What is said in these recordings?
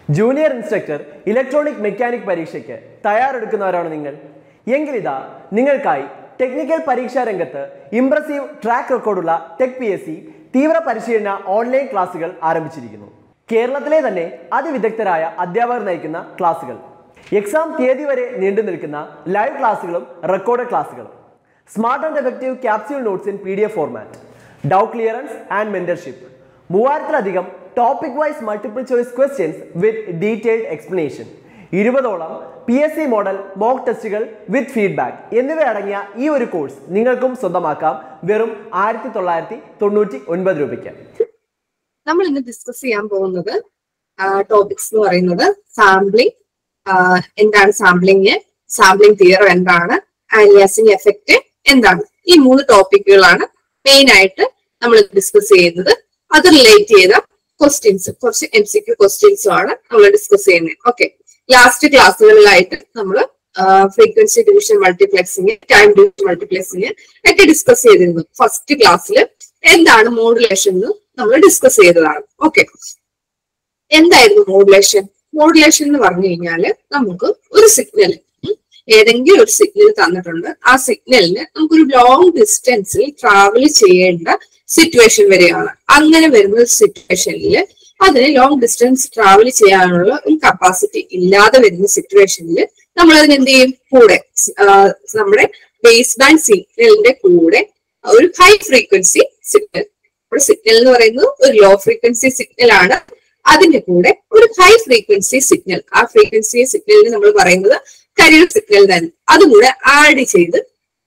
Junior instructor electronic mechanic പരീക്ഷയ്ക്ക് തയ്യാറെടുക്കുന്നവരാണ് നിങ്ങൾ എങ്കിലിതാ നിങ്ങൾക്കായി ടെക്നിക്കൽ പരീക്ഷാ രംഗത്ത് ഇംപ്രസീവ് ട്രാക്ക് റെക്കോർഡുള്ള ടെക് പി എസ് സി തീവ്ര പരിശീലന ഓൺലൈൻ ക്ലാസുകൾ ആരംഭിച്ചിരിക്കുന്നു കേരളത്തിലെ തന്നെ അതിവിദഗ്ധരായ അധ്യാപകർ നയിക്കുന്ന ക്ലാസുകൾ എക്സാം തീയതി വരെ നീണ്ടു നിൽക്കുന്ന ലൈവ് ക്ലാസുകളും റെക്കോർഡ് ക്ലാസുകളും smart and effective capsule notes in P D F format doubt clearance and mentorship മൂവായിരത്തിലധികം topic wise multiple choice questions with detailed explanation ഇരുപതോളം P S C model mock ടെസ്റ്റുകൾ വിത്ത് ഫീഡ്ബാക്ക് എന്നിവയടങ്ങിയ ഈ ഒരു course നിങ്ങൾക്കും സ്വന്തമാക്കാം വെറും ആയിരത്തി തൊള്ളായിരത്തി തൊണ്ണൂറ്റി ഒൻപത് രൂപയ്ക്ക് നമ്മൾ ഇന്ന് ഡിസ്കസ് ചെയ്യാൻ പോകുന്നത് ടോപ്പിക്സ് എന്ന് പറയുന്നത് സാമ്പിളിംഗ് എന്താണ് സാമ്പിളിംഗ് സാമ്പിളിംഗ് തിയറം എന്താണ് ആലിയാസിംഗ് എഫക്റ്റ് എന്താണ് ഈ മൂന്ന് ടോപ്പിക്കുകളാണ് മെയിൻ ആയിട്ട് നമ്മൾ ഡിസ്കസ് ചെയ്യുന്നത് അത് റിലേറ്റ് ചെയ്ത ക്വസ്റ്റ്യൻസ് കുറച്ച് എം സി ക്യു ക്വസ്റ്റ്യൻസും ആണ് നമ്മൾ ഡിസ്കസ് ചെയ്യുന്നത് ഓക്കെ ലാസ്റ്റ് ക്ലാസ്സുകളിലായിട്ട് നമ്മൾ frequency division multiplexing time division multiplexing ഒക്കെ ഡിസ്കസ് ചെയ്തിരുന്നു ഫസ്റ്റ് ക്ലാസ്സിൽ എന്താണ് മോഡുലേഷൻ എന്ന് നമ്മൾ ഡിസ്കസ് ചെയ്തതാണ് ഓക്കെ എന്തായിരുന്നു മോഡുലേഷൻ മോഡുലേഷൻ എന്ന് പറഞ്ഞു കഴിഞ്ഞാല് നമുക്ക് ഒരു സിഗ്നൽ ഏതെങ്കിലും ഒരു സിഗ്നൽ തന്നിട്ടുണ്ട് ആ സിഗ്നലിന് നമുക്കൊരു ലോങ് ഡിസ്റ്റൻസിൽ ട്രാവൽ ചെയ്യേണ്ട സിറ്റുവേഷൻ വരികയാണ് അങ്ങനെ വരുന്ന സിറ്റുവേഷനിൽ അതിന് ലോങ് ഡിസ്റ്റൻസ് ട്രാവൽ ചെയ്യാനുള്ള ഒരു കപ്പാസിറ്റി ഇല്ലാതെ വരുന്ന സിറ്റുവേഷനിൽ നമ്മൾ അതിന് എന്ത് ചെയ്യും കൂടെ നമ്മുടെ ബേസ് ബാൻഡ് സിഗ്നലിന്റെ കൂടെ ഒരു ഹൈ ഫ്രീക്വൻസി സിഗ്നൽ നമ്മുടെ സിഗ്നൽ എന്ന് പറയുന്നത് ഒരു ലോ ഫ്രീക്വൻസി സിഗ്നൽ ആണ് അതിന്റെ കൂടെ ഒരു ഹൈ ഫ്രീക്വൻസി സിഗ്നൽ ആ ഫ്രീക്വൻസി സിഗ്നലിന് നമ്മൾ പറയുന്നത് കരിയർ സിഗ്നൽ തന്നെ അതും കൂടെ ആഡ് ചെയ്ത്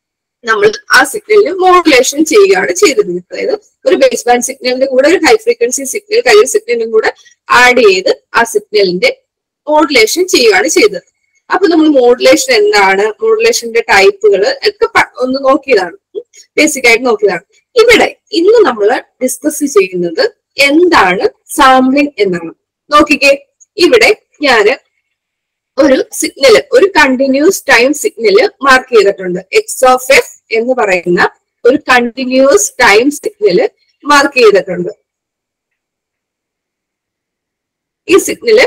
നമ്മൾ ആ സിഗ്നലിന് മോഡുലേഷൻ ചെയ്യുകയാണ് ചെയ്തത് അതായത് ഒരു ബേസ് ബാൻഡ് സിഗ്നലിന്റെ കൂടെ ഒരു ഹൈ ഫ്രീക്വൻസി സിഗ്നൽ കരിയർ സിഗ്നലും കൂടെ ആഡ് ചെയ്ത് ആ സിഗ്നലിന്റെ മോഡുലേഷൻ ചെയ്യുകയാണ് ചെയ്തത് അപ്പൊ നമ്മൾ മോഡുലേഷൻ എന്താണ് മോഡുലേഷന്റെ ടൈപ്പുകൾ ഒക്കെ ഒന്ന് നോക്കിയതാണ് ബേസിക് ആയിട്ട് നോക്കിയതാണ് ഇവിടെ ഇന്ന് നമ്മൾ ഡിസ്കസ് ചെയ്യുന്നത് എന്താണ് സാമ്പിളിംഗ് എന്നാണ് നോക്കിക്കേ ഇവിടെ ഞാന് ഒരു സിഗ്നല് ഒരു കണ്ടിന്യൂസ് ടൈം സിഗ്നല് മാർക്ക് ചെയ്തിട്ടുണ്ട് എക്സ് ഓഫ് എഫ് എന്ന് പറയുന്ന ഒരു കണ്ടിന്യൂസ് ടൈം സിഗ്നല് മാർക്ക് ചെയ്തിട്ടുണ്ട് ഈ സിഗ്നല്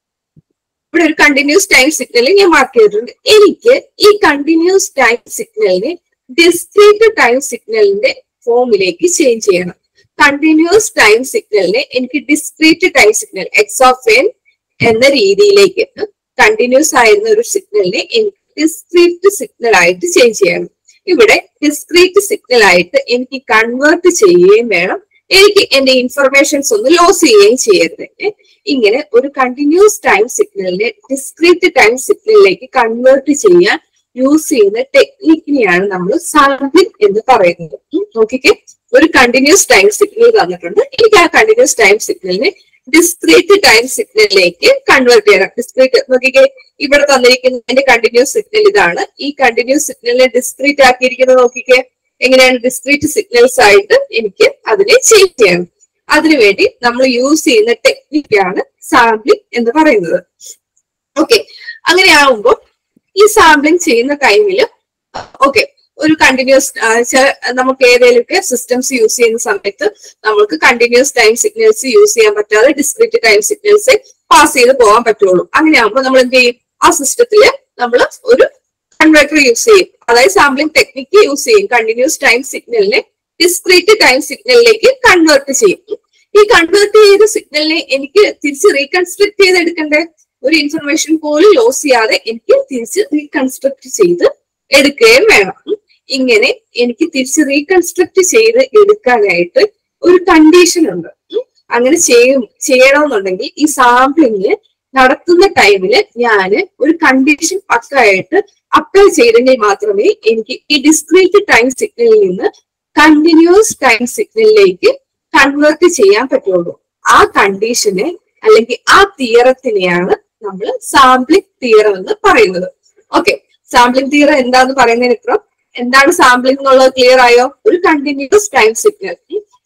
ഇവിടെ ഒരു കണ്ടിന്യൂസ് ടൈം സിഗ്നൽ ഞാൻ മാർക്ക് ചെയ്തിട്ടുണ്ട് എനിക്ക് ഈ കണ്ടിന്യൂസ് ടൈം സിഗ്നലിനെ ഡിസ്ക്രീറ്റ് ടൈം സിഗ്നലിന്റെ ഫോമിലേക്ക് ചേഞ്ച് ചെയ്യണം കണ്ടിന്യൂസ് ടൈം സിഗ്നലിനെ എനിക്ക് discrete time signal X of N എന്ന രീതിയിലേക്ക് കണ്ടിന്യൂസ് ആയിരുന്ന ഒരു സിഗ്നലിനെ എനിക്ക് ഡിസ്ക്രീറ്റ് സിഗ്നൽ ആയിട്ട് ചേഞ്ച് ചെയ്യണം ഇവിടെ ഡിസ്ക്രീറ്റ് സിഗ്നൽ ആയിട്ട് എനിക്ക് കൺവേർട്ട് ചെയ്യുകയും വേണം എനിക്ക് എന്റെ ഇൻഫർമേഷൻസ് ഒന്ന് ലോസ് ചെയ്യുകയും ചെയ്യരുത് ഇങ്ങനെ ഒരു കണ്ടിന്യൂസ് ടൈം സിഗ്നലിനെ ഡിസ്ക്രീറ്റ് ടൈം സിഗ്നലിലേക്ക് കൺവേർട്ട് ചെയ്യാൻ യൂസ് ചെയ്യുന്ന ടെക്നിക്കിനെയാണ് നമ്മൾ സാമ്പിളിംഗ് എന്ന് പറയുന്നത് നോക്കിക്കേ ഒരു കണ്ടിന്യൂസ് ടൈം സിഗ്നൽ തന്നിട്ടുണ്ട് എനിക്ക് ആ കണ്ടിന്യൂസ് ടൈം സിഗ്നലിനെ ഡിസ്ക്രീറ്റ് ടൈം സിഗ്നലിലേക്ക് കൺവേർട്ട് ചെയ്യണം ഡിസ്ക്രീറ്റ് നോക്കിക്കേ ഇവിടെ തന്നിരിക്കുന്ന കണ്ടിന്യൂസ് സിഗ്നൽ ഇതാണ് ഈ കണ്ടിന്യൂസ് സിഗ്നലിനെ ഡിസ്ക്രീറ്റ് ആക്കിയിരിക്കുന്നത് നോക്കിക്കേ എങ്ങനെയാണ് ഡിസ്ക്രീറ്റ് സിഗ്നൽസ് ആയിട്ട് എനിക്ക് അതിനെ ചേഞ്ച് ചെയ്യണം അതിനുവേണ്ടി നമ്മൾ യൂസ് ചെയ്യുന്ന ടെക്നിക്കാണ് സാമ്പിളിംഗ് എന്ന് പറയുന്നത് ഓക്കെ അങ്ങനെ ആവുമ്പോൾ ഈ സാമ്പിളിംഗ് ചെയ്യുന്ന ടൈമിൽ ഓക്കെ ഒരു കണ്ടിന്യൂസ് നമുക്ക് ഏതെങ്കിലുമൊക്കെ സിസ്റ്റംസ് യൂസ് ചെയ്യുന്ന സമയത്ത് നമുക്ക് കണ്ടിന്യൂസ് ടൈം സിഗ്നൽസ് യൂസ് ചെയ്യാൻ പറ്റാതെ ഡിസ്ക്രീറ്റ് ടൈം സിഗ്നൽസ് പാസ് ചെയ്ത് പോകാൻ പറ്റുള്ളൂ അങ്ങനെയാകുമ്പോൾ നമ്മൾ എന്ത് ചെയ്യും ആ സിസ്റ്റത്തില് നമ്മൾ ഒരു കൺവേർട്ടർ യൂസ് ചെയ്യും അതായത് സാമ്പിളിംഗ് ടെക്നിക്ക് യൂസ് ചെയ്യും കണ്ടിന്യൂസ് ടൈം സിഗ്നലിനെ ഡിസ്ക്രീറ്റ് ടൈം സിഗ്നലിലേക്ക് കൺവേർട്ട് ചെയ്യും ഈ കൺവേർട്ട് ചെയ്ത സിഗ്നലിനെ എനിക്ക് തിരിച്ച് റീകൺസ്ട്രക്ട് ചെയ്തെടുക്കണ്ടേ ഒരു ഇൻഫർമേഷൻ പോലും ലോസ് ചെയ്യാതെ എനിക്ക് തിരിച്ച് റീകൺസ്ട്രക്ട് ചെയ്ത് എടുക്കുകയും വേണം ഇങ്ങനെ എനിക്ക് തിരിച്ച് റീകൺസ്ട്രക്ട് ചെയ്ത് എടുക്കാനായിട്ട് ഒരു കണ്ടീഷൻ ഉണ്ട് അങ്ങനെ ചെയ്യും ചെയ്യണമെന്നുണ്ടെങ്കിൽ ഈ സാമ്പിളിങ് നടത്തുന്ന ടൈമിൽ ഞാൻ ഒരു കണ്ടീഷൻ പക്കായിട്ട് അപ്ലൈ ചെയ്തെങ്കിൽ മാത്രമേ എനിക്ക് ഈ ഡിസ്ക്രീറ്റ് ടൈം സിഗ്നലിൽ നിന്ന് കണ്ടിന്യൂസ് ടൈം സിഗ്നലിലേക്ക് കൺവേർട്ട് ചെയ്യാൻ പറ്റുള്ളൂ ആ കണ്ടീഷനെ അല്ലെങ്കിൽ ആ തിയറത്തിനെയാണ് നമ്മൾ സാമ്പിളിംഗ് തിയറം എന്ന് പറയുന്നത് ഓക്കെ സാമ്പിളിംഗ് തിയറം എന്താന്ന് പറയുന്നതിനപ്പുറം എന്താണ് സാമ്പിളിംഗ് എന്നുള്ളത് ക്ലിയർ ആയോ ഒരു continuous time signal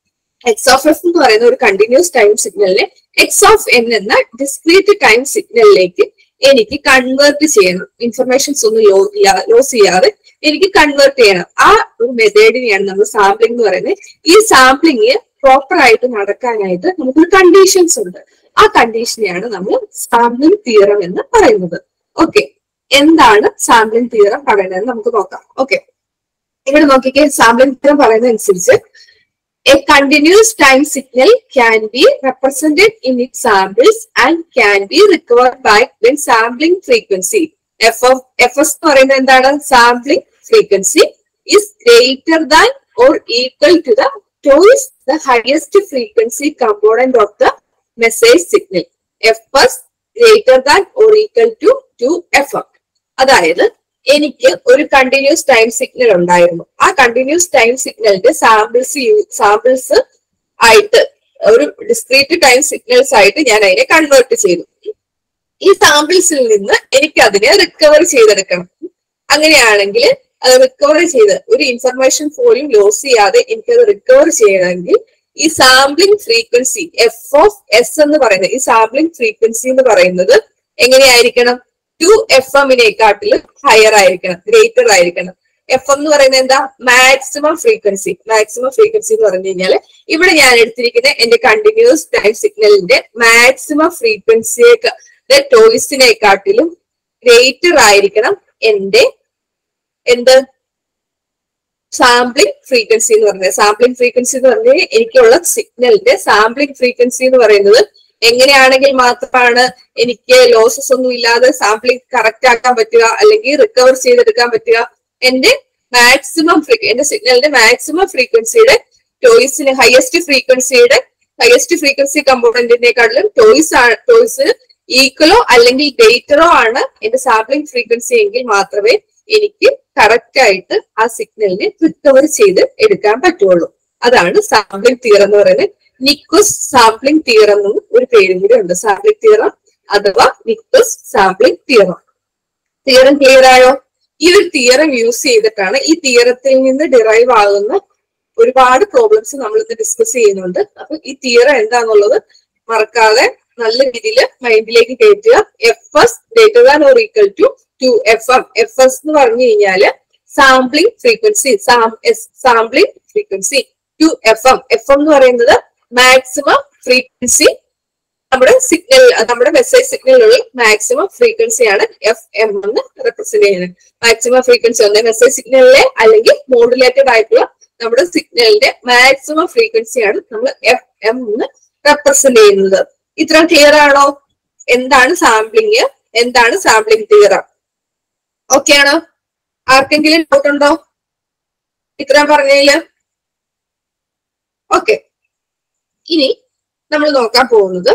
X of F എന്ന് പറയുന്ന ഒരു കണ്ടിന്യൂസ് ടൈം സിഗ്നലിനെ എക്സ് ഓഫ് എൻ എന്ന ഡിസ്ക്രീറ്റ് ടൈം സിഗ്നലിലേക്ക് എനിക്ക് കൺവേർട്ട് ചെയ്യണം ഇൻഫർമേഷൻസ് ഒന്നും ലോ ലോസ് ചെയ്യാതെ എനിക്ക് കൺവേർട്ട് ചെയ്യണം ആ ഒരു മെത്തേഡിനെയാണ് നമ്മൾ സാമ്പിളിംഗ് എന്ന് പറയുന്നത് ഈ സാമ്പിളിംഗ് പ്രോപ്പർ ആയിട്ട് നടക്കാനായിട്ട് നമുക്കൊരു കണ്ടീഷൻസ് ഉണ്ട് ആ കണ്ടീഷനെയാണ് നമ്മൾ സാമ്പിളിംഗ് തിയറം എന്ന് പറയുന്നത് ഓക്കെ എന്താണ് സാമ്പിളിംഗ് തിയറം പറയുന്നത് നമുക്ക് നോക്കാം ഓക്കെ ഇവിടെ നോക്കിക്കേ സാമ്പിളിംഗ് തിയറം പറയുന്നത് അനുസരിച്ച് A continuous time signal can be represented in its samples and can be recovered back when sampling frequency f of fs എന്ന് പറയുന്നത് എന്താണ് sampling frequency is greater than or equal to the twice the highest frequency component of the message signal fs greater than or equal to 2fm അതായത് എനിക്ക് ഒരു continuous time signal ഉണ്ടായിരുന്നു ആ continuous time സിഗ്നലിന്റെ samples samples ആയിട്ട് ഒരു discrete time signals ആയിട്ട് ഞാൻ അതിനെ കൺവേർട്ട് ചെയ്തു ഈ സാമ്പിൾസിൽ നിന്ന് എനിക്ക് അതിനെ റിക്കവർ ചെയ്തെടുക്കണം അങ്ങനെയാണെങ്കിൽ അത് റിക്കവർ ചെയ്ത് ഒരു ഇൻഫർമേഷൻ പോലും ലോസ് ചെയ്യാതെ എനിക്കത് റിക്കവർ ചെയ്യണമെങ്കിൽ ഈ sampling frequency F of S എന്ന് പറയുന്നത് ഈ സാമ്പിളിംഗ് ഫ്രീക്വൻസി എന്ന് പറയുന്നത് എങ്ങനെയായിരിക്കണം ടു എഫ് എമ്മിനെക്കാട്ടിലും ഹയർ ആയിരിക്കണം ഗ്രേറ്റർ ആയിരിക്കണം എഫ് എം എന്ന് പറയുന്നത് എന്താ മാക്സിമം ഫ്രീക്വൻസി മാക്സിമം ഫ്രീക്വൻസി എന്ന് പറഞ്ഞു കഴിഞ്ഞാൽ ഇവിടെ ഞാൻ എടുത്തിരിക്കുന്ന എന്റെ കണ്ടിന്യൂസ് ടൈം സിഗ്നലിന്റെ മാക്സിമം ഫ്രീക്വൻസിയെ ടോയ്സിനെക്കാട്ടിലും ഗ്രേറ്റർ ആയിരിക്കണം എന്റെ എന്ത് സാമ്പിളിംഗ് ഫ്രീക്വൻസി എന്ന് പറയുന്നത് സാമ്പിളിംഗ് ഫ്രീക്വൻസി എന്ന് പറഞ്ഞാൽ എനിക്കുള്ള സിഗ്നലിന്റെ സാമ്പിളിംഗ് ഫ്രീക്വൻസി എന്ന് പറയുന്നത് എങ്ങനെയാണെങ്കിൽ മാത്രമാണ് എനിക്ക് ലോസസ് ഒന്നും ഇല്ലാതെ സാമ്പിളിംഗ് കറക്റ്റ് ആക്കാൻ പറ്റുക അല്ലെങ്കിൽ റിക്കവർ ചെയ്തെടുക്കാൻ പറ്റുക എന്റെ മാക്സിമം എന്റെ സിഗ്നലിന്റെ മാക്സിമം ഫ്രീക്വൻസിയുടെ ടോയ്സിന് ഹയസ്റ്റ് ഫ്രീക്വൻസിയുടെ ഹയസ്റ്റ് ഫ്രീക്വൻസി കമ്പോണന്റിനെക്കാട്ടിലും ടോയ്സ് ടോയ്സ് ഈക്വലോ അല്ലെങ്കിൽ ഗ്രേറ്ററോ ആണ് എന്റെ സാമ്പിളിംഗ് ഫ്രീക്വൻസി എങ്കിൽ മാത്രമേ എനിക്ക് കറക്റ്റ് ആയിട്ട് ആ സിഗ്നലിനെ റിക്കവർ ചെയ്ത് എടുക്കാൻ പറ്റുള്ളൂ അതാണ് സാമ്പിളിംഗ് തിയർ എന്ന് പറയുന്നത് നിക്കോസ് സാമ്പിളിംഗ് തിയർ എന്നും ഒരു പേരും കൂടി ഉണ്ട് സാമ്പിളിംഗ് തിയറം അഥവാ Nyquist sampling theorem theorem clear ആയോ ഈ ഒരു തിയറം യൂസ് ചെയ്തിട്ടാണ് ഈ തിയറത്തിൽ നിന്ന് ഡിറൈവ് ആകുന്ന ഒരുപാട് പ്രോബ്ലംസ് നമ്മൾ ഇന്ന് ഡിസ്കസ് ചെയ്യുന്നുണ്ട് അപ്പൊ ഈ തിയറം എന്താന്നുള്ളത് മറക്കാതെ നല്ല രീതിയിൽ മൈൻഡിലേക്ക് കയറ്റുക F S greater than or equal to two F M F S എന്ന് പറഞ്ഞു കഴിഞ്ഞാല് sampling frequency sampling frequency two F M F M എന്ന് പറയുന്നത് മാക്സിമം ഫ്രീക്വൻസി നമ്മുടെ സിഗ്നൽ നമ്മുടെ മെസ്സേജ് സിഗ്നലുകളിൽ മാക്സിമം ഫ്രീക്വൻസിയാണ് എഫ് എം എന്ന് റെപ്രസെന്റ് ചെയ്യുന്നത് മാക്സിമം ഫ്രീക്വൻസി ഒന്ന് മെസ്സേജ് സിഗ്നലിലെ അല്ലെങ്കിൽ മോഡുലേറ്റഡ് ആയിട്ടുള്ള നമ്മുടെ സിഗ്നലിന്റെ മാക്സിമം ഫ്രീക്വൻസിയാണ് നമ്മൾ എഫ് എം എന്ന് റെപ്രസെന്റ് ചെയ്യുന്നത് ഇത്ര ക്ലിയർ ആണോ എന്താണ് സാമ്പിളിങ് എന്താണ് സാമ്പിളിംഗ് തിയറം ഓക്കെ ആണോ ആർക്കെങ്കിലും ഡൗട്ട് ഉണ്ടോ ഇത്ര പറഞ്ഞതില് ഓക്കെ ഇനി നമ്മൾ നോക്കാൻ പോകുന്നത്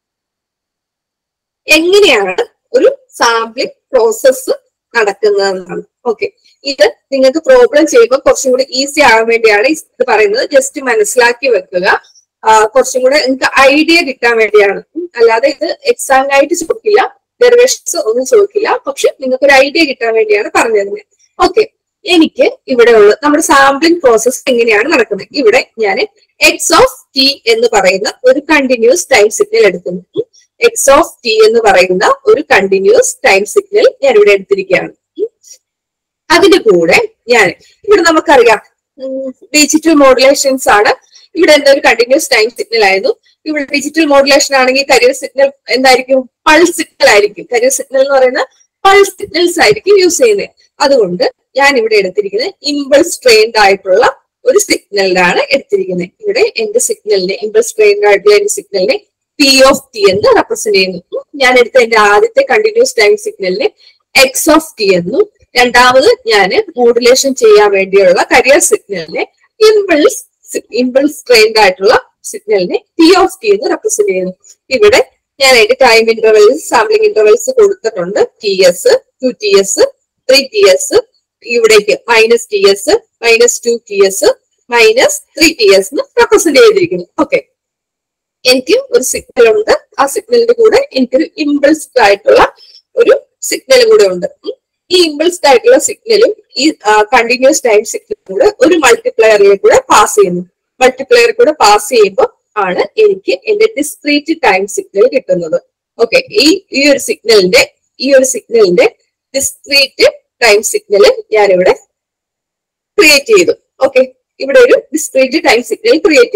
എങ്ങനെയാണ് ഒരു സാമ്പിളിംഗ് പ്രോസസ്സ് നടക്കുന്നതെന്നാണ് ഓക്കെ ഇത് നിങ്ങൾക്ക് പ്രോബ്ലം ചെയ്യുമ്പോൾ കുറച്ചും കൂടി ഈസി ആകാൻ വേണ്ടിയാണ് ഇത് പറയുന്നത് ജസ്റ്റ് മനസ്സിലാക്കി വെക്കുക കുറച്ചും കൂടെ നിങ്ങൾക്ക് ഐഡിയ കിട്ടാൻ വേണ്ടിയാണ് അല്ലാതെ ഇത് എക്സാം ആയിട്ട് ചോദിക്കില്ല ഡെറിവേഷൻസ് ഒന്നും ചോദിക്കില്ല പക്ഷെ നിങ്ങൾക്ക് ഒരു ഐഡിയ കിട്ടാൻ വേണ്ടിയാണ് പറഞ്ഞു തരുന്നത് ഓക്കെ എനിക്ക് ഇവിടെ ഉള്ള നമ്മുടെ സാമ്പിളിംഗ് പ്രോസസ് എങ്ങനെയാണ് നടക്കുന്നത് ഇവിടെ ഞാൻ എക്സ് ഓഫ് ടി എന്ന് പറയുന്ന ഒരു കണ്ടിന്യൂസ് ടൈം സിഗ്നൽ എടുക്കുന്നു എക്സ് ഓഫ് ടി എന്ന് പറയുന്ന ഒരു കണ്ടിന്യൂസ് ടൈം സിഗ്നൽ ഞാൻ ഇവിടെ എടുത്തിരിക്കുകയാണ് അതിന്റെ കൂടെ ഞാൻ ഇവിടെ നമുക്കറിയാം ഡിജിറ്റൽ മോഡുലേഷൻസ് ആണ് ഇവിടെ എന്താ ഒരു കണ്ടിന്യൂസ് ടൈം സിഗ്നൽ ആയിരുന്നു ഇവിടെ ഡിജിറ്റൽ മോഡുലേഷൻ ആണെങ്കിൽ കരിയർ സിഗ്നൽ എന്തായിരിക്കും പൾസ് സിഗ്നൽ ആയിരിക്കും കരിയർ സിഗ്നൽ എന്ന് പറയുന്ന പൾസ് സിഗ്നൽസ് ആയിരിക്കും യൂസ് ചെയ്യുന്നത് അതുകൊണ്ട് ഞാൻ ഇവിടെ എടുത്തിരിക്കുന്നത് ഇമ്പൾസ് ട്രെയിൻഡ് ആയിട്ടുള്ള ഒരു സിഗ്നലിലാണ് എടുത്തിരിക്കുന്നത് ഇവിടെ എന്റെ സിഗ്നലിനെ ഇമ്പൾസ് ട്രെയിൻഡ് ആയിട്ടുള്ള എന്റെ സിഗ്നലിനെ പി ഓഫ് ടി എന്ന് റെപ്രസെന്റ് ചെയ്യുന്നു ഞാൻ എടുത്ത എന്റെ ആദ്യത്തെ കണ്ടിന്യൂസ് ടൈം സിഗ്നലിനെ എക്സ് ഓഫ് ടി എന്നും രണ്ടാമത് ഞാൻ മോഡുലേഷൻ ചെയ്യാൻ വേണ്ടിയുള്ള കരിയർ സിഗ്നലിനെ ഇമ്പൾസ് ഇമ്പൾസ് ട്രെയിൻഡ് ആയിട്ടുള്ള സിഗ്നലിനെ ടി ഓഫ് ടി എന്ന് റെപ്രസെന്റ് ചെയ്യുന്നു ഇവിടെ ഞാൻ അതിന്റെ ടൈം ഇന്റർവെൽസ് സാമ്പിളിംഗ് ഇന്റർവെൽസ് കൊടുത്തിട്ടുണ്ട് T S two T S three T S ഇവിടേക്ക് minus T S minus two T S minus three T S എന്ന് റെപ്രസെന്റ് ചെയ്തിരിക്കുന്നു ഓക്കെ എനിക്ക് ഒരു സിഗ്നൽ ഉണ്ട് ആ സിഗ്നലിന്റെ കൂടെ എനിക്കൊരു ഇമ്പൾസ്ഡ് ആയിട്ടുള്ള ഒരു സിഗ്നലും കൂടെ ഉണ്ട് ഈ ഇമ്പൾസ്ഡ് ആയിട്ടുള്ള സിഗ്നലും ഈ കണ്ടിന്യൂസ് ടൈം സിഗ്നലും കൂടെ ഒരു മൾട്ടിപ്ലയറിൽ കൂടെ പാസ് ചെയ്യുന്നു മൾട്ടിപ്ലയറിൽ കൂടെ പാസ് ചെയ്യുമ്പോൾ ആണ് എനിക്ക് എന്റെ ഡിസ്ക്രീറ്റ് ടൈം സിഗ്നൽ കിട്ടുന്നത് ഓക്കെ ഈ ഈ ഒരു സിഗ്നലിന്റെ ഈ ഒരു സിഗ്നലിന്റെ ഡിസ്ക്രീറ്റ് ടൈം സിഗ്നൽ ഞാനിവിടെ ക്രിയേറ്റ് ചെയ്തു ഓക്കെ ഇവിടെ ഒരു ഡിസ്ക്രീറ്റ് ടൈം സിഗ്നൽ ക്രിയേറ്റ് ചെയ്തു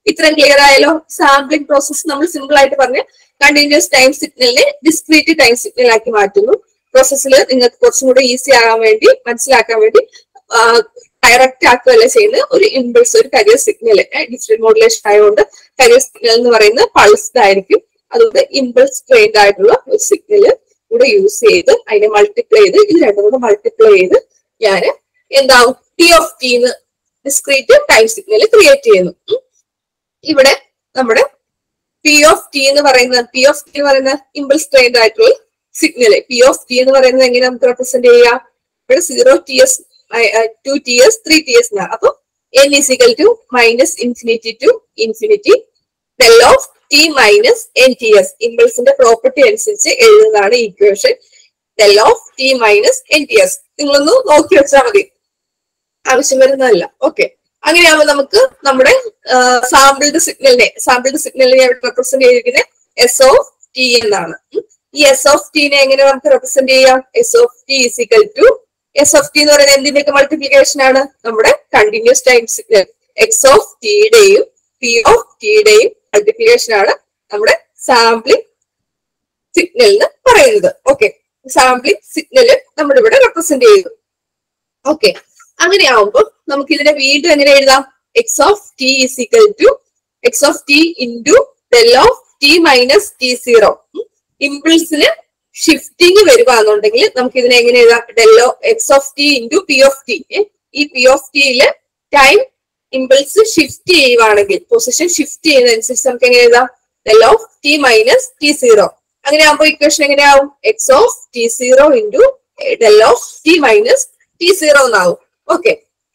ഇത്രയും ക്ലിയർ ആയാലോ സാമ്പിളിംഗ് പ്രോസസ്സ് നമ്മൾ സിമ്പിൾ ആയിട്ട് പറഞ്ഞ് കണ്ടിന്യൂസ് ടൈം സിഗ്നലിനെ ഡിസ്ക്രീറ്റ് ടൈം സിഗ്നൽ ആക്കി മാറ്റുന്നു പ്രോസസ്സിൽ നിങ്ങൾക്ക് കുറച്ചും കൂടെ ഈസി ആകാൻ വേണ്ടി മനസ്സിലാക്കാൻ വേണ്ടി ഡയറക്റ്റ് ആക്കുകയല്ല ചെയ്യുന്നത് ഒരു ഇമ്പൾസ് ഒരു കരിയർ സിഗ്നൽ ഡിജിറ്റൽ മോഡുലേഷൻ ആയതുകൊണ്ട് കരിയർ സിഗ്നൽ എന്ന് പറയുന്നത് പൾസ്ഡ് ആയിരിക്കും അതുകൊണ്ട് ഇമ്പൾസ് ട്രെയിൻഡ് ആയിട്ടുള്ള ഒരു സിഗ്നല് കൂടെ യൂസ് ചെയ്ത് അതിനെ മൾട്ടിപ്ലൈ ചെയ്ത് ഇത് രണ്ടും കൂടെ മൾട്ടിപ്ലൈ ചെയ്ത് ഞാൻ എന്താവും ടി ഓഫ് ടി എന്ന് ഡിസ്ക്രീറ്റ് ടൈം സിഗ്നൽ ക്രിയേറ്റ് ചെയ്യുന്നു ഉം. ഇവിടെ നമ്മുടെ പി ഓഫ് ടി എന്ന് പറയുന്ന പി ഓഫ് ടി എന്ന് പറയുന്ന ഇമ്പൾസ് ട്രെയിൻഡ് ആയിട്ടുള്ള സിഗ്നൽ പി ഓഫ് ടി എന്ന് പറയുന്നത് എങ്ങനെ നമുക്ക് റെപ്രസെന്റ് ചെയ്യാം ഇവിടെ zero T S two T S three T S അപ്പൊ N is equal to minus infinity to infinity del of T minus N T S ഇമ്പൾസിന്റെ പ്രോപ്പർട്ടി അനുസരിച്ച് എഴുതുന്നതാണ് equation del of T minus N T S നിങ്ങളൊന്ന് നോക്കി വെച്ചാൽ മതി ആവശ്യം വരുന്നതല്ല ഓക്കെ അങ്ങനെയാകുമ്പോൾ നമുക്ക് നമ്മുടെ സാമ്പിൾഡ് സിഗ്നലിനെ സാമ്പിൾഡ് സിഗ്നലിനെ റെപ്രസെന്റ് ചെയ്തിരിക്കുന്നത് എസ് ഓഫ് ടി എന്നാണ് ഉം. ഈ എസ് ഓഫ് ടിനെ എങ്ങനെ നമുക്ക് റെപ്രസെന്റ് ചെയ്യാം S of T is equal to S of T എന്ന് പറയുന്നത് എന്തിന്റെയൊക്കെ മൾട്ടിപ്ലിക്കേഷൻ ആണ് നമ്മുടെ continuous time signal X of ടിയുടെയും പി ഓഫ് ടിയുടെയും മൾട്ടിപ്ലിക്കേഷൻ ആണ് നമ്മുടെ സാമ്പിളിംഗ് സിഗ്നൽ എന്ന് പറയുന്നത് ഓക്കെ സാമ്പിളിംഗ് സിഗ്നൽ നമ്മളിവിടെ റെപ്രസെന്റ് ചെയ്തു ഓക്കെ അങ്ങനെയാവുമ്പോൾ നമുക്ക് ഇതിനെ വീണ്ടും എങ്ങനെ എഴുതാം X of T is equal to X of T into del of T minus T zero ഇമ്പിൾസിന് ഷിഫ്റ്റിംഗ് വരുവാന്നുണ്ടെങ്കിൽ നമുക്ക് ഇതിനെ എങ്ങനെ എഴുതാം ഡെല്ലോ X of T into P of T ഈ പി ഓഫ് ടിയില് ടൈം ഇമ്പിൾസ് ഷിഫ്റ്റ് ചെയ്യുവാണെങ്കിൽ പൊസിഷൻ ഷിഫ്റ്റ് ചെയ്യുന്നതനുസരിച്ച് നമുക്ക് എങ്ങനെ എഴുതാം del of T minus T zero അങ്ങനെ ആകുമ്പോൾ ഇക്വേഷൻ എങ്ങനെയാവും X of T zero into del of T minus T zero എന്നാവും ഓക്കെ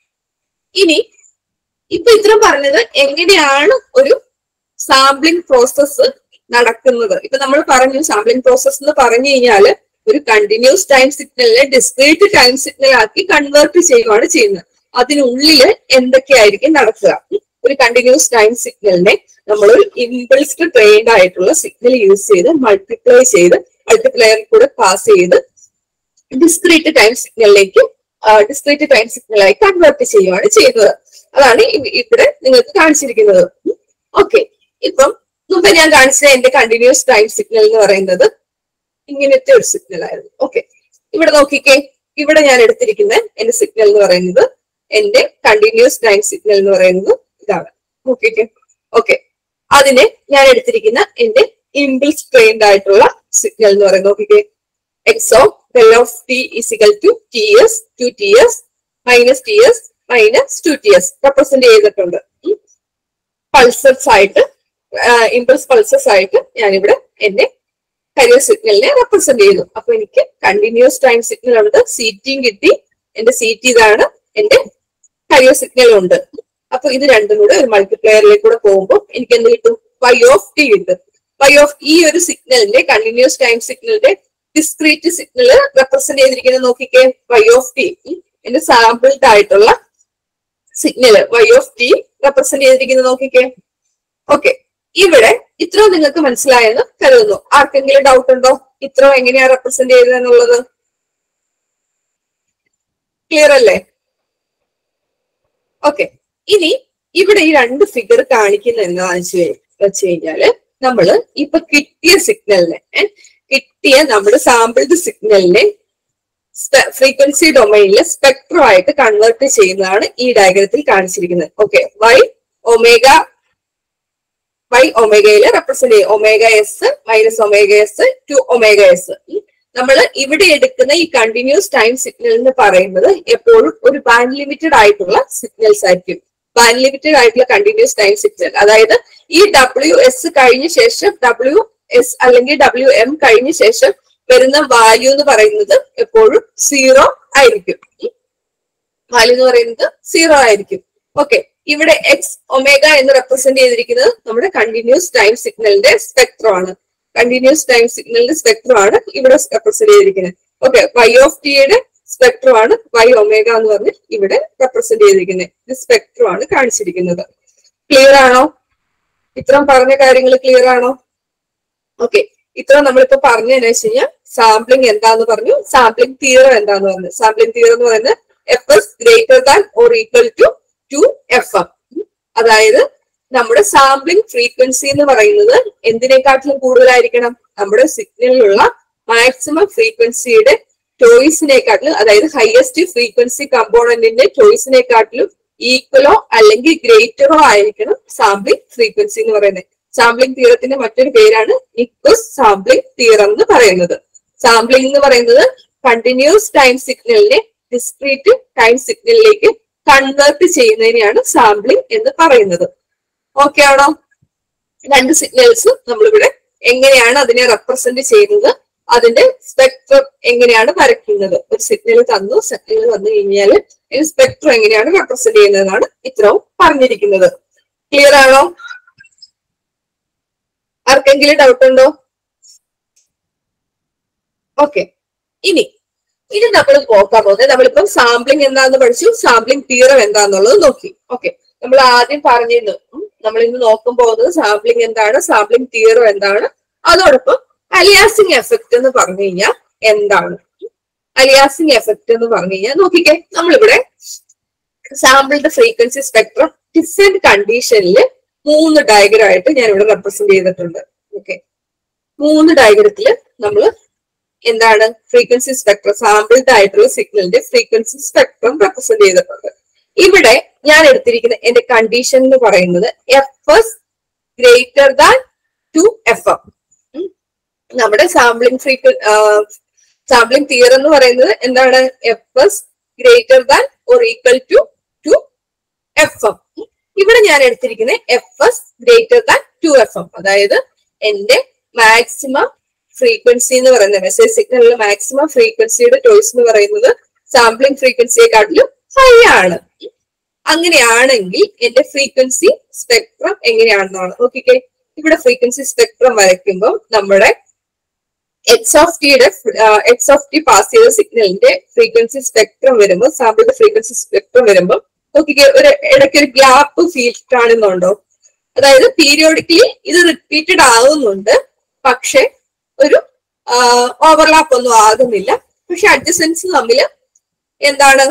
ഇനി ഇപ്പൊ ഇത്രയും പറഞ്ഞത് എങ്ങനെയാണ് ഒരു സാമ്പിളിംഗ് പ്രോസസ്സ് നടക്കുന്നത് ഇപ്പൊ നമ്മൾ പറഞ്ഞു സാമ്പിളിംഗ് പ്രോസസ് എന്ന് പറഞ്ഞു കഴിഞ്ഞാൽ ഒരു കണ്ടിന്യൂസ് ടൈം സിഗ്നലിനെ ഡിസ്ക്രീറ്റ് ടൈം സിഗ്നൽ ആക്കി കൺവേർട്ട് ചെയ്യുകയാണ് ചെയ്യുന്നത് അതിനുള്ളില് എന്തൊക്കെയായിരിക്കും നടക്കുക ഉം. ഒരു കണ്ടിന്യൂസ് ടൈം സിഗ്നലിനെ നമ്മൾ ഒരു ഇമ്പൾസ്ഡ് ട്രെയിൻഡ് ആയിട്ടുള്ള സിഗ്നൽ യൂസ് ചെയ്ത് മൾട്ടിപ്ലൈ ചെയ്ത് മൾട്ടിപ്ലയറിൽ കൂടെ പാസ് ചെയ്ത് ഡിസ്ക്രീറ്റ് ടൈം സിഗ്നലിലേക്ക് ഡിസ്ക്രീറ്റ് ടൈം സിഗ്നലായി കൺവേർട്ട് ചെയ്യുകയാണ് ചെയ്യുന്നത് അതാണ് ഇ- ഇവിടെ നിങ്ങൾക്ക് കാണിച്ചിരിക്കുന്നത് ഓക്കെ ഇപ്പം മുമ്പ് ഞാൻ കാണിച്ചത് എന്റെ കണ്ടിന്യൂസ് ടൈം സിഗ്നൽ എന്ന് പറയുന്നത് ഇങ്ങനത്തെ ഒരു സിഗ്നൽ ആയിരുന്നു ഓക്കെ ഇവിടെ നോക്കിക്കേ ഇവിടെ ഞാൻ എടുത്തിരിക്കുന്ന എന്റെ സിഗ്നൽ എന്ന് പറയുന്നത് എന്റെ കണ്ടിന്യൂസ് ടൈം സിഗ്നൽ എന്ന് പറയുന്നത് ഇതാണ് നോക്കിക്കേ ഓക്കെ അതിന് ഞാൻ എടുത്തിരിക്കുന്ന എന്റെ ഇമ്പിൾസ് ട്രെയിൻഡ് ആയിട്ടുള്ള സിഗ്നൽ എന്ന് പറയുന്നത് നോക്കിക്കേ X of del of T is equal to T S two T S minus T S minus two T S represent ചെയ്തിട്ടുണ്ട് പൾസസ് ആയിട്ട് ഇമ്പൾസ് പൾസസ് ആയിട്ട് ഞാനിവിടെ എന്റെ കരിയർ സിഗ്നലിനെ റെപ്രസെന്റ് ചെയ്യുന്നു അപ്പൊ എനിക്ക് കണ്ടിന്യൂസ് ടൈം സിഗ്നൽ ഉണ്ട് സീറ്റിയും കിട്ടി എന്റെ സീറ്റ് ഇതാണ് എന്റെ കരിയർ സിഗ്നലും ഉണ്ട് അപ്പൊ ഇത് രണ്ടും കൂടെ ഒരു മൾട്ടിപ്ലയറിലേക്ക് കൂടെ പോകുമ്പോൾ എനിക്ക് എന്ത് കിട്ടും വൈ ഓഫ് ടി കിട്ടും വൈ ഓഫ് ഈ ഒരു സിഗ്നലിന്റെ കണ്ടിന്യൂസ് ടൈം സിഗ്നലിന്റെ ഡിസ്ക്രീറ്റ് സിഗ്നൽ റെപ്രസെന്റ് ചെയ്തിരിക്കുന്നത് നോക്കിക്കേ വൈ ഓഫ് ടി എന്റെ സാമ്പിൾഡ് ആയിട്ടുള്ള signal Y of T represent ചെയ്തിരിക്കുന്നത് നോക്കിക്കേ ഓക്കെ ഇവിടെ ഇത്രയും നിങ്ങൾക്ക് മനസ്സിലായെന്ന് കരുതുന്നു ആർക്കെങ്കിലും ഡൗട്ട് ഉണ്ടോ ഇത്രയും എങ്ങനെയാ റെപ്രസെന്റ് ചെയ്തതെന്നുള്ളത് ക്ലിയർ അല്ലേ ഓക്കെ ഇനി ഇവിടെ ഈ രണ്ട് ഫിഗർ കാണിക്കുന്ന എന്താണെന്ന് വെച്ച് വെച്ച് കഴിഞ്ഞാല് നമ്മള് ഇപ്പൊ കിട്ടിയ സിഗ്നലിനെ ഏ, കിട്ടിയ നമ്മുടെ സാമ്പിൾഡ് സിഗ്നലിനെ ഫ്രീക്വൻസി ഡൊമൈനിലെ സ്പെക്ട്രം ആയിട്ട് കൺവേർട്ട് ചെയ്യുന്നതാണ് ഈ ഡയഗ്രത്തിൽ കാണിച്ചിരിക്കുന്നത് ഓക്കെ വൈ ഒമേഗ വൈ ഒമേഗയില് റെപ്രസെന്റ് ചെയ്യും omega S minus omega S two omega S നമ്മൾ ഇവിടെ എടുക്കുന്ന ഈ കണ്ടിന്യൂസ് ടൈം സിഗ്നൽ എന്ന് പറയുന്നത് എപ്പോഴും ഒരു ബാൻഡ് ലിമിറ്റഡ് ആയിട്ടുള്ള സിഗ്നൽസ് ആയിരിക്കും ബാൻഡ് ലിമിറ്റഡ് ആയിട്ടുള്ള കണ്ടിന്യൂസ് ടൈം സിഗ്നൽ അതായത് ഈ ഡബ്ല്യു എസ് കഴിഞ്ഞ ശേഷം ഡബ്ല്യു എസ് അല്ലെങ്കിൽ ഡബ്ല്യു എം കഴിഞ്ഞ ശേഷം വരുന്ന വാല്യൂ എന്ന് പറയുന്നത് എപ്പോഴും സീറോ ആയിരിക്കും വാല്യൂ എന്ന് പറയുന്നത് സീറോ ആയിരിക്കും ഓക്കെ ഇവിടെ എക്സ് ഒമേഗ എന്ന് റെപ്രസെന്റ് ചെയ്തിരിക്കുന്നത് നമ്മുടെ കണ്ടിന്യൂസ് ടൈം സിഗ്നലിന്റെ സ്പെക്ട്രം ആണ് കണ്ടിന്യൂസ് ടൈം സിഗ്നലിന്റെ സ്പെക്ട്രം ആണ് ഇവിടെ റെപ്രസെന്റ് ചെയ്തിരിക്കുന്നത് ഓക്കെ വൈ ഓഫ് ടിയുടെ സ്പെക്ട്രം ആണ് വൈ ഒമേഗ എന്ന് പറഞ്ഞ് ഇവിടെ റെപ്രസെന്റ് ചെയ്തിരിക്കുന്നത് ഇത് സ്പെക്ട്രം ആണ് കാണിച്ചിരിക്കുന്നത് ക്ലിയർ ആണോ ഇത്രയും പറഞ്ഞ കാര്യങ്ങൾ ക്ലിയർ ആണോ ഓക്കെ ഇത്ര നമ്മളിപ്പോ പറഞ്ഞതെന്ന് വെച്ച് കഴിഞ്ഞാൽ സാമ്പിളിംഗ് എന്താന്ന് പറഞ്ഞു സാമ്പിളിംഗ് തിയറം എന്താന്ന് പറഞ്ഞു സാമ്പിളിംഗ് തിയറം എന്ന് പറയുന്നത് F S greater than or equal to two F M അതായത് നമ്മുടെ സാമ്പിളിംഗ് ഫ്രീക്വൻസി എന്ന് പറയുന്നത് എന്തിനെക്കാട്ടിലും കൂടുതലായിരിക്കണം നമ്മുടെ സിഗ്നലിലുള്ള മാക്സിമം ഫ്രീക്വൻസിയുടെ ചോയ്സിനെക്കാട്ടിലും അതായത് ഹയസ്റ്റ് ഫ്രീക്വൻസി കമ്പോണന്റിന്റെ ചോയ്സിനെക്കാട്ടിലും ഈക്വലോ അല്ലെങ്കിൽ ഗ്രേറ്ററോ ആയിരിക്കണം സാമ്പിളിംഗ് ഫ്രീക്വൻസി എന്ന് പറയുന്നത് സാമ്പിളിംഗ് തിയറത്തിന്റെ മറ്റൊരു പേരാണ് നിക്വസ് സാമ്പിളിംഗ് തിയറം എന്ന് പറയുന്നത് സാമ്പിളിംഗ് എന്ന് പറയുന്നത് കണ്ടിന്യൂസ് ടൈം സിഗ്നലിനെ ഡിസ്ക്രീറ്റ് ടൈം സിഗ്നലിലേക്ക് കൺവേർട്ട് ചെയ്യുന്നതിനെയാണ് സാമ്പിളിംഗ് എന്ന് പറയുന്നത് ഓക്കെ ആണോ രണ്ട് സിഗ്നൽസ് നമ്മളിവിടെ എങ്ങനെയാണ് അതിനെ റെപ്രസെന്റ് ചെയ്യുന്നത് അതിന്റെ സ്പെക്ട്രം എങ്ങനെയാണ് വരയ്ക്കുന്നത് ഒരു സിഗ്നൽ തന്നു സിഗ്നൽ തന്നു കഴിഞ്ഞാൽ ഇതിന് സ്പെക്ട്രം എങ്ങനെയാണ് റെപ്രസെന്റ് ചെയ്യുന്നതെന്നാണ് ഇത്രയും പറഞ്ഞിരിക്കുന്നത് ക്ലിയർ ആണോ ആർക്കെങ്കിലും ഡൗട്ട് ഉണ്ടോ ഓക്കെ ഇനി ഇനി നമ്മൾ നോക്കാൻ പോകുന്നത് നമ്മളിപ്പം സാമ്പിളിംഗ് എന്താന്ന് പഠിച്ചു സാമ്പിളിംഗ് തിയറം എന്താന്നുള്ളത് നോക്കി ഓക്കെ നമ്മൾ ആദ്യം പറഞ്ഞിരുന്നു നമ്മൾ ഇന്ന് നോക്കാൻ പോകുന്നത് സാമ്പിളിംഗ് എന്താണ് സാമ്പിളിംഗ് തിയറം എന്താണ് അതോടൊപ്പം അലിയാസിംഗ് എഫക്ട് എന്ന് പറഞ്ഞു കഴിഞ്ഞാൽ എന്താണ് അലിയാസിംഗ് എഫക്ട് എന്ന് പറഞ്ഞു കഴിഞ്ഞാൽ നോക്കിക്കേ നമ്മളിവിടെ സാമ്പിളിന്റെ ഫ്രീക്വൻസി സ്പെക്ട്രം ഡിഫറെന്റ് കണ്ടീഷനിൽ മൂന്ന് ഡയഗ്രം ആയിട്ട് ഞാൻ ഇവിടെ റെപ്രസെന്റ് ചെയ്തിട്ടുണ്ട് ഓക്കെ മൂന്ന് ഡയഗ്രത്തിൽ നമ്മൾ എന്താണ് ഫ്രീക്വൻസി സ്പെക്ട്രം സാമ്പിൾഡ് ആയിട്ടുള്ള സിഗ്നലിന്റെ ഫ്രീക്വൻസി സ്പെക്ട്രം റെപ്രസെന്റ് ചെയ്തിട്ടുണ്ട് ഇവിടെ ഞാൻ എടുത്തിരിക്കുന്ന എന്റെ കണ്ടീഷൻ എന്ന് പറയുന്നത് F S greater than two F M നമ്മുടെ സാമ്പിളിംഗ് ഫ്രീക്വൻ സാമ്പിളിംഗ് തിയർ എന്ന് പറയുന്നത് എന്താണ് F S greater than or equal to two F M ഇവിടെ ഞാൻ എടുത്തിരിക്കുന്നത് F S greater than two F M അതായത് എന്റെ മാക്സിമം ഫ്രീക്വൻസി എന്ന് പറയുന്നത് മെസ്സേജ് സിഗ്നലിലെ മാക്സിമം ഫ്രീക്വൻസിയുടെ ചോയ്സ് എന്ന് പറയുന്നത് സാമ്പിളിംഗ് ഫ്രീക്വൻസിയെക്കാട്ടിലും ഹൈ ആണ് അങ്ങനെയാണെങ്കിൽ എന്റെ ഫ്രീക്വൻസി സ്പെക്ട്രം എങ്ങനെയാണെന്നാണ് നോക്കിക്കേ ഇവിടെ ഫ്രീക്വൻസി സ്പെക്ട്രം വരയ്ക്കുമ്പോൾ നമ്മുടെ എക്സ് ഓഫ് ടിയുടെ എക്സ് ഓഫ് ടി പാസ് ചെയ്ത സിഗ്നലിന്റെ ഫ്രീക്വൻസി സ്പെക്ട്രം വരുമ്പോൾ സാമ്പിളിന്റെ ഫ്രീക്വൻസി സ്പെക്ട്രം വരുമ്പോൾ നോക്കിക്കേ ഒരു ഇടയ്ക്ക് ഒരു ഗ്യാപ്പ് ഫീൽ കാണുന്നുണ്ടോ അതായത് പീരിയോഡിക്കലി ഇത് റിപ്പീറ്റഡ് ആവുന്നുണ്ട് പക്ഷെ ഒരു ഓവർലാപ്പ് ഒന്നും ആകുന്നില്ല പക്ഷെ അഡ്ജസൻസ് തമ്മിൽ എന്താണ്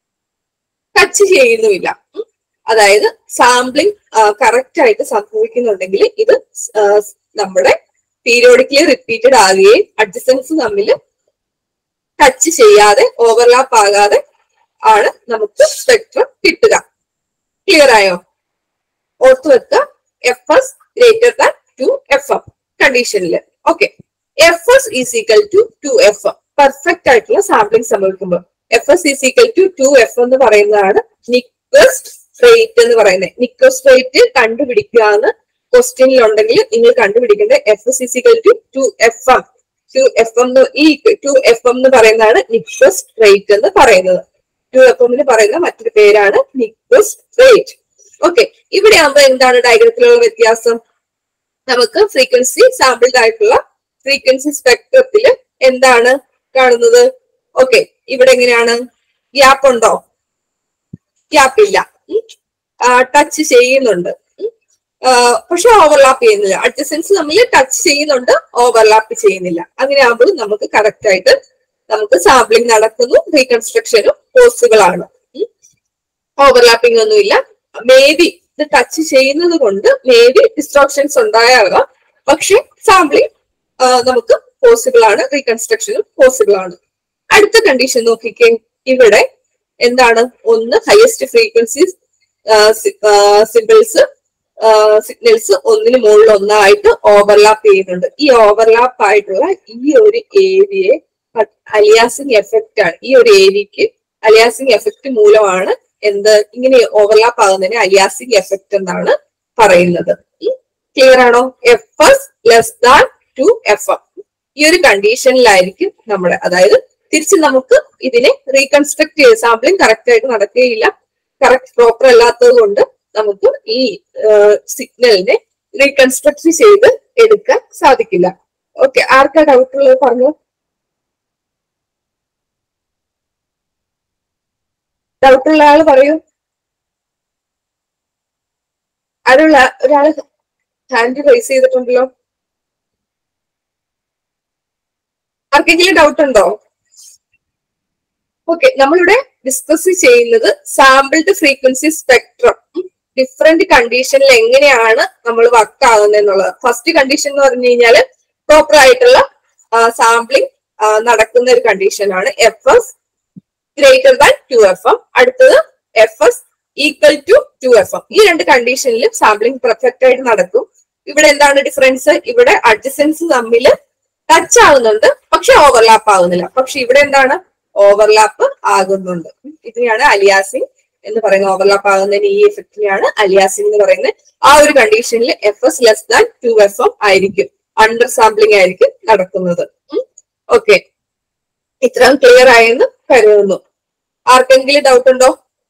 ടച്ച് ചെയ്യുന്നുമില്ല ഉം. അതായത് സാമ്പിളിംഗ് കറക്റ്റ് ആയിട്ട് സംഭവിക്കുന്നുണ്ടെങ്കിൽ ഇത് ആ, നമ്മുടെ പീരിയോഡിക്കലി റിപ്പീറ്റഡ് ആകുകയും അഡ്ജസൻസ് തമ്മിൽ ടച്ച് ചെയ്യാതെ ഓവർലാപ്പ് ആകാതെ ആണ് നമുക്ക് സ്പെക്ട്രം കിട്ടുക ക്ലിയർ ആയോ ഓർത്തു വെക്കുക F S greater than two F M കണ്ടീഷനിൽ okay F S is equal to two F M perfect ആയിട്ടുള്ള സാമ്പിളിംഗ് സംഭവിക്കുമ്പോൾ F S is equal to two F എന്ന് പറയുന്നതാണ് നിക്വസ്റ്റ് റേറ്റ് എന്ന് പറയുന്നത് നിക്വസ്റ്റ് റേറ്റ് കണ്ടുപിടിക്കുക എന്ന് ക്വസ്റ്റ്യനിൽ ഉണ്ടെങ്കിൽ നിങ്ങൾ കണ്ടുപിടിക്കേണ്ടത് F S is equal to two F M two F M ഈ ടു എഫ് എം എന്ന് പറയുന്നതാണ് നിക്വസ്റ്റ് റേറ്റ് എന്ന് പറയുന്നത് ടു എഫ് എമ്മിന് പറയുന്ന മറ്റൊരു പേരാണ് നിക്വസ്റ്റ് റേറ്റ് ഓക്കെ ഇവിടെ ആകുമ്പോ എന്താണ് ഡയഗ്രത്തിലുള്ള വ്യത്യാസം നമുക്ക് ഫ്രീക്വൻസി സാമ്പിൾഡ് ആയിട്ടുള്ള ഫ്രീക്വൻസി സ്പെക്ട്രത്തിൽ എന്താണ് കാണുന്നത് ഓക്കെ ഇവിടെ എങ്ങനെയാണ് ഗ്യാപ്പ് ഉണ്ടോ ഗ്യാപ്പ് ഇല്ല ടച്ച് ചെയ്യുന്നുണ്ട് ഉം. ആ, പക്ഷെ ഓവർലാപ്പ് ചെയ്യുന്നില്ല അഡ്ജസൻസ് തമ്മിൽ ടച്ച് ചെയ്യുന്നുണ്ട് ഓവർലാപ്പ് ചെയ്യുന്നില്ല അങ്ങനെ ആകുമ്പോൾ നമുക്ക് കറക്റ്റ് ആയിട്ട് നമുക്ക് സാമ്പിളിംഗ് നടക്കുന്നു റീകൺസ്ട്രക്ഷനും പോസിബിൾ ആണ് ഓവർലാപ്പിംഗ് ഒന്നുമില്ല മേ ബി ഇത് ടച്ച് ചെയ്യുന്നത് കൊണ്ട് മേ ബി ഡിസ്ട്രോക്ഷൻസ് ഉണ്ടാകാം പക്ഷെ സാമ്പിളിംഗ് നമുക്ക് പോസിബിൾ ആണ് റീകൺസ്ട്രക്ഷനും പോസിബിൾ ആണ് അടുത്ത കണ്ടീഷൻ നോക്കിക്കേ ഇവിടെ എന്താണ് ഒന്ന് ഹയസ്റ്റ് ഫ്രീക്വൻസി സിമ്പിൾസ് സിഗ്നൽസ് ഒന്നിന് മുകളിൽ ഒന്നായിട്ട് ഓവർലാപ്പ് ചെയ്യുന്നുണ്ട് ഈ ഓവർലാപ്പ് ആയിട്ടുള്ള ഈ ഒരു ഏരിയയെ അലിയാസിംഗ് എഫക്റ്റ് ആണ് ഈ ഒരു ഏരിയക്ക് അലിയാസിംഗ് എഫക്റ്റ് മൂലമാണ് എന്ത് ഇങ്ങനെ ഓവർലാപ്പ് ആകുന്നതിന് അലിയാസിംഗ് എഫക്റ്റ് എന്നാണ് പറയുന്നത് ക്ലിയർ ആണോ F S less than two F M ഈ ഒരു കണ്ടീഷനിലായിരിക്കും നമ്മുടെ അതായത് തിരിച്ച് നമുക്ക് ഇതിനെ റീകൺസ്ട്രക്ട് ചെയ്ത് സാമ്പിളിംഗ് കറക്റ്റ് ആയിട്ട് നടക്കുകയില്ല കറക്റ്റ് പ്രോപ്പർ അല്ലാത്തത് കൊണ്ട് നമുക്ക് ഈ സിഗ്നലിനെ റീകൺസ്ട്രക്ട് ചെയ്ത് എടുക്കാൻ സാധിക്കില്ല ഓക്കെ ആർക്കാ ഡൗട്ട് ഉള്ളത് പറഞ്ഞു ഡൗട്ട് ഉള്ള ആള് പറയൂ ആരുള്ള ഒരാള് ഹാൻഡ് റൈസ് ചെയ്തിട്ടുണ്ടല്ലോ ആർക്കെങ്കിലും ഡൗട്ട് ഉണ്ടോ ഓക്കെ നമ്മളിവിടെ ഡിസ്കസ് ചെയ്യുന്നത് സാമ്പിൾഡ് ഫ്രീക്വൻസി സ്പെക്ട്രം ഡിഫറെന്റ് കണ്ടീഷനിൽ എങ്ങനെയാണ് നമ്മൾ വർക്ക് ആകുന്നത് എന്നുള്ളത് ഫസ്റ്റ് കണ്ടീഷൻ എന്ന് പറഞ്ഞു കഴിഞ്ഞാൽ പ്രോപ്പർ ആയിട്ടുള്ള സാമ്പിളിംഗ് നടക്കുന്ന ഒരു കണ്ടീഷനാണ് F S greater than two F M അടുത്തത് F S equal to two F M ഈ രണ്ട് കണ്ടീഷനിൽ സാമ്പിളിംഗ് പെർഫെക്റ്റ് ആയിട്ട് നടക്കും ഇവിടെ എന്താണ് ഡിഫറൻസ് ഇവിടെ അഡ്ജസൻസ് തമ്മിൽ ടച്ച് ആവുന്നുണ്ട് പക്ഷെ ഓവർലാപ്പ് ആവുന്നില്ല പക്ഷെ ഇവിടെ എന്താണ് ഓവർലാപ്പ് ആകുന്നുണ്ട് ഇതിനെയാണ് അലിയാസിംഗ് എന്ന് പറയുന്നത് ഓവർലാപ്പ് ആകുന്നതിന് ഈ എഫക്റ്റിനെയാണ് അലിയാസിംഗ് എന്ന് പറയുന്നത് ആ ഒരു കണ്ടീഷനിൽ F S less than two F M ആയിരിക്കും അണ്ടർ സാമ്പിളിംഗ് ആയിരിക്കും നടക്കുന്നത് ഓക്കെ ഇത്രയും ക്ലിയർ ആയെന്ന് കരുതുന്നു ആർക്കെങ്കിലും ഡൗട്ട് ഉണ്ടോ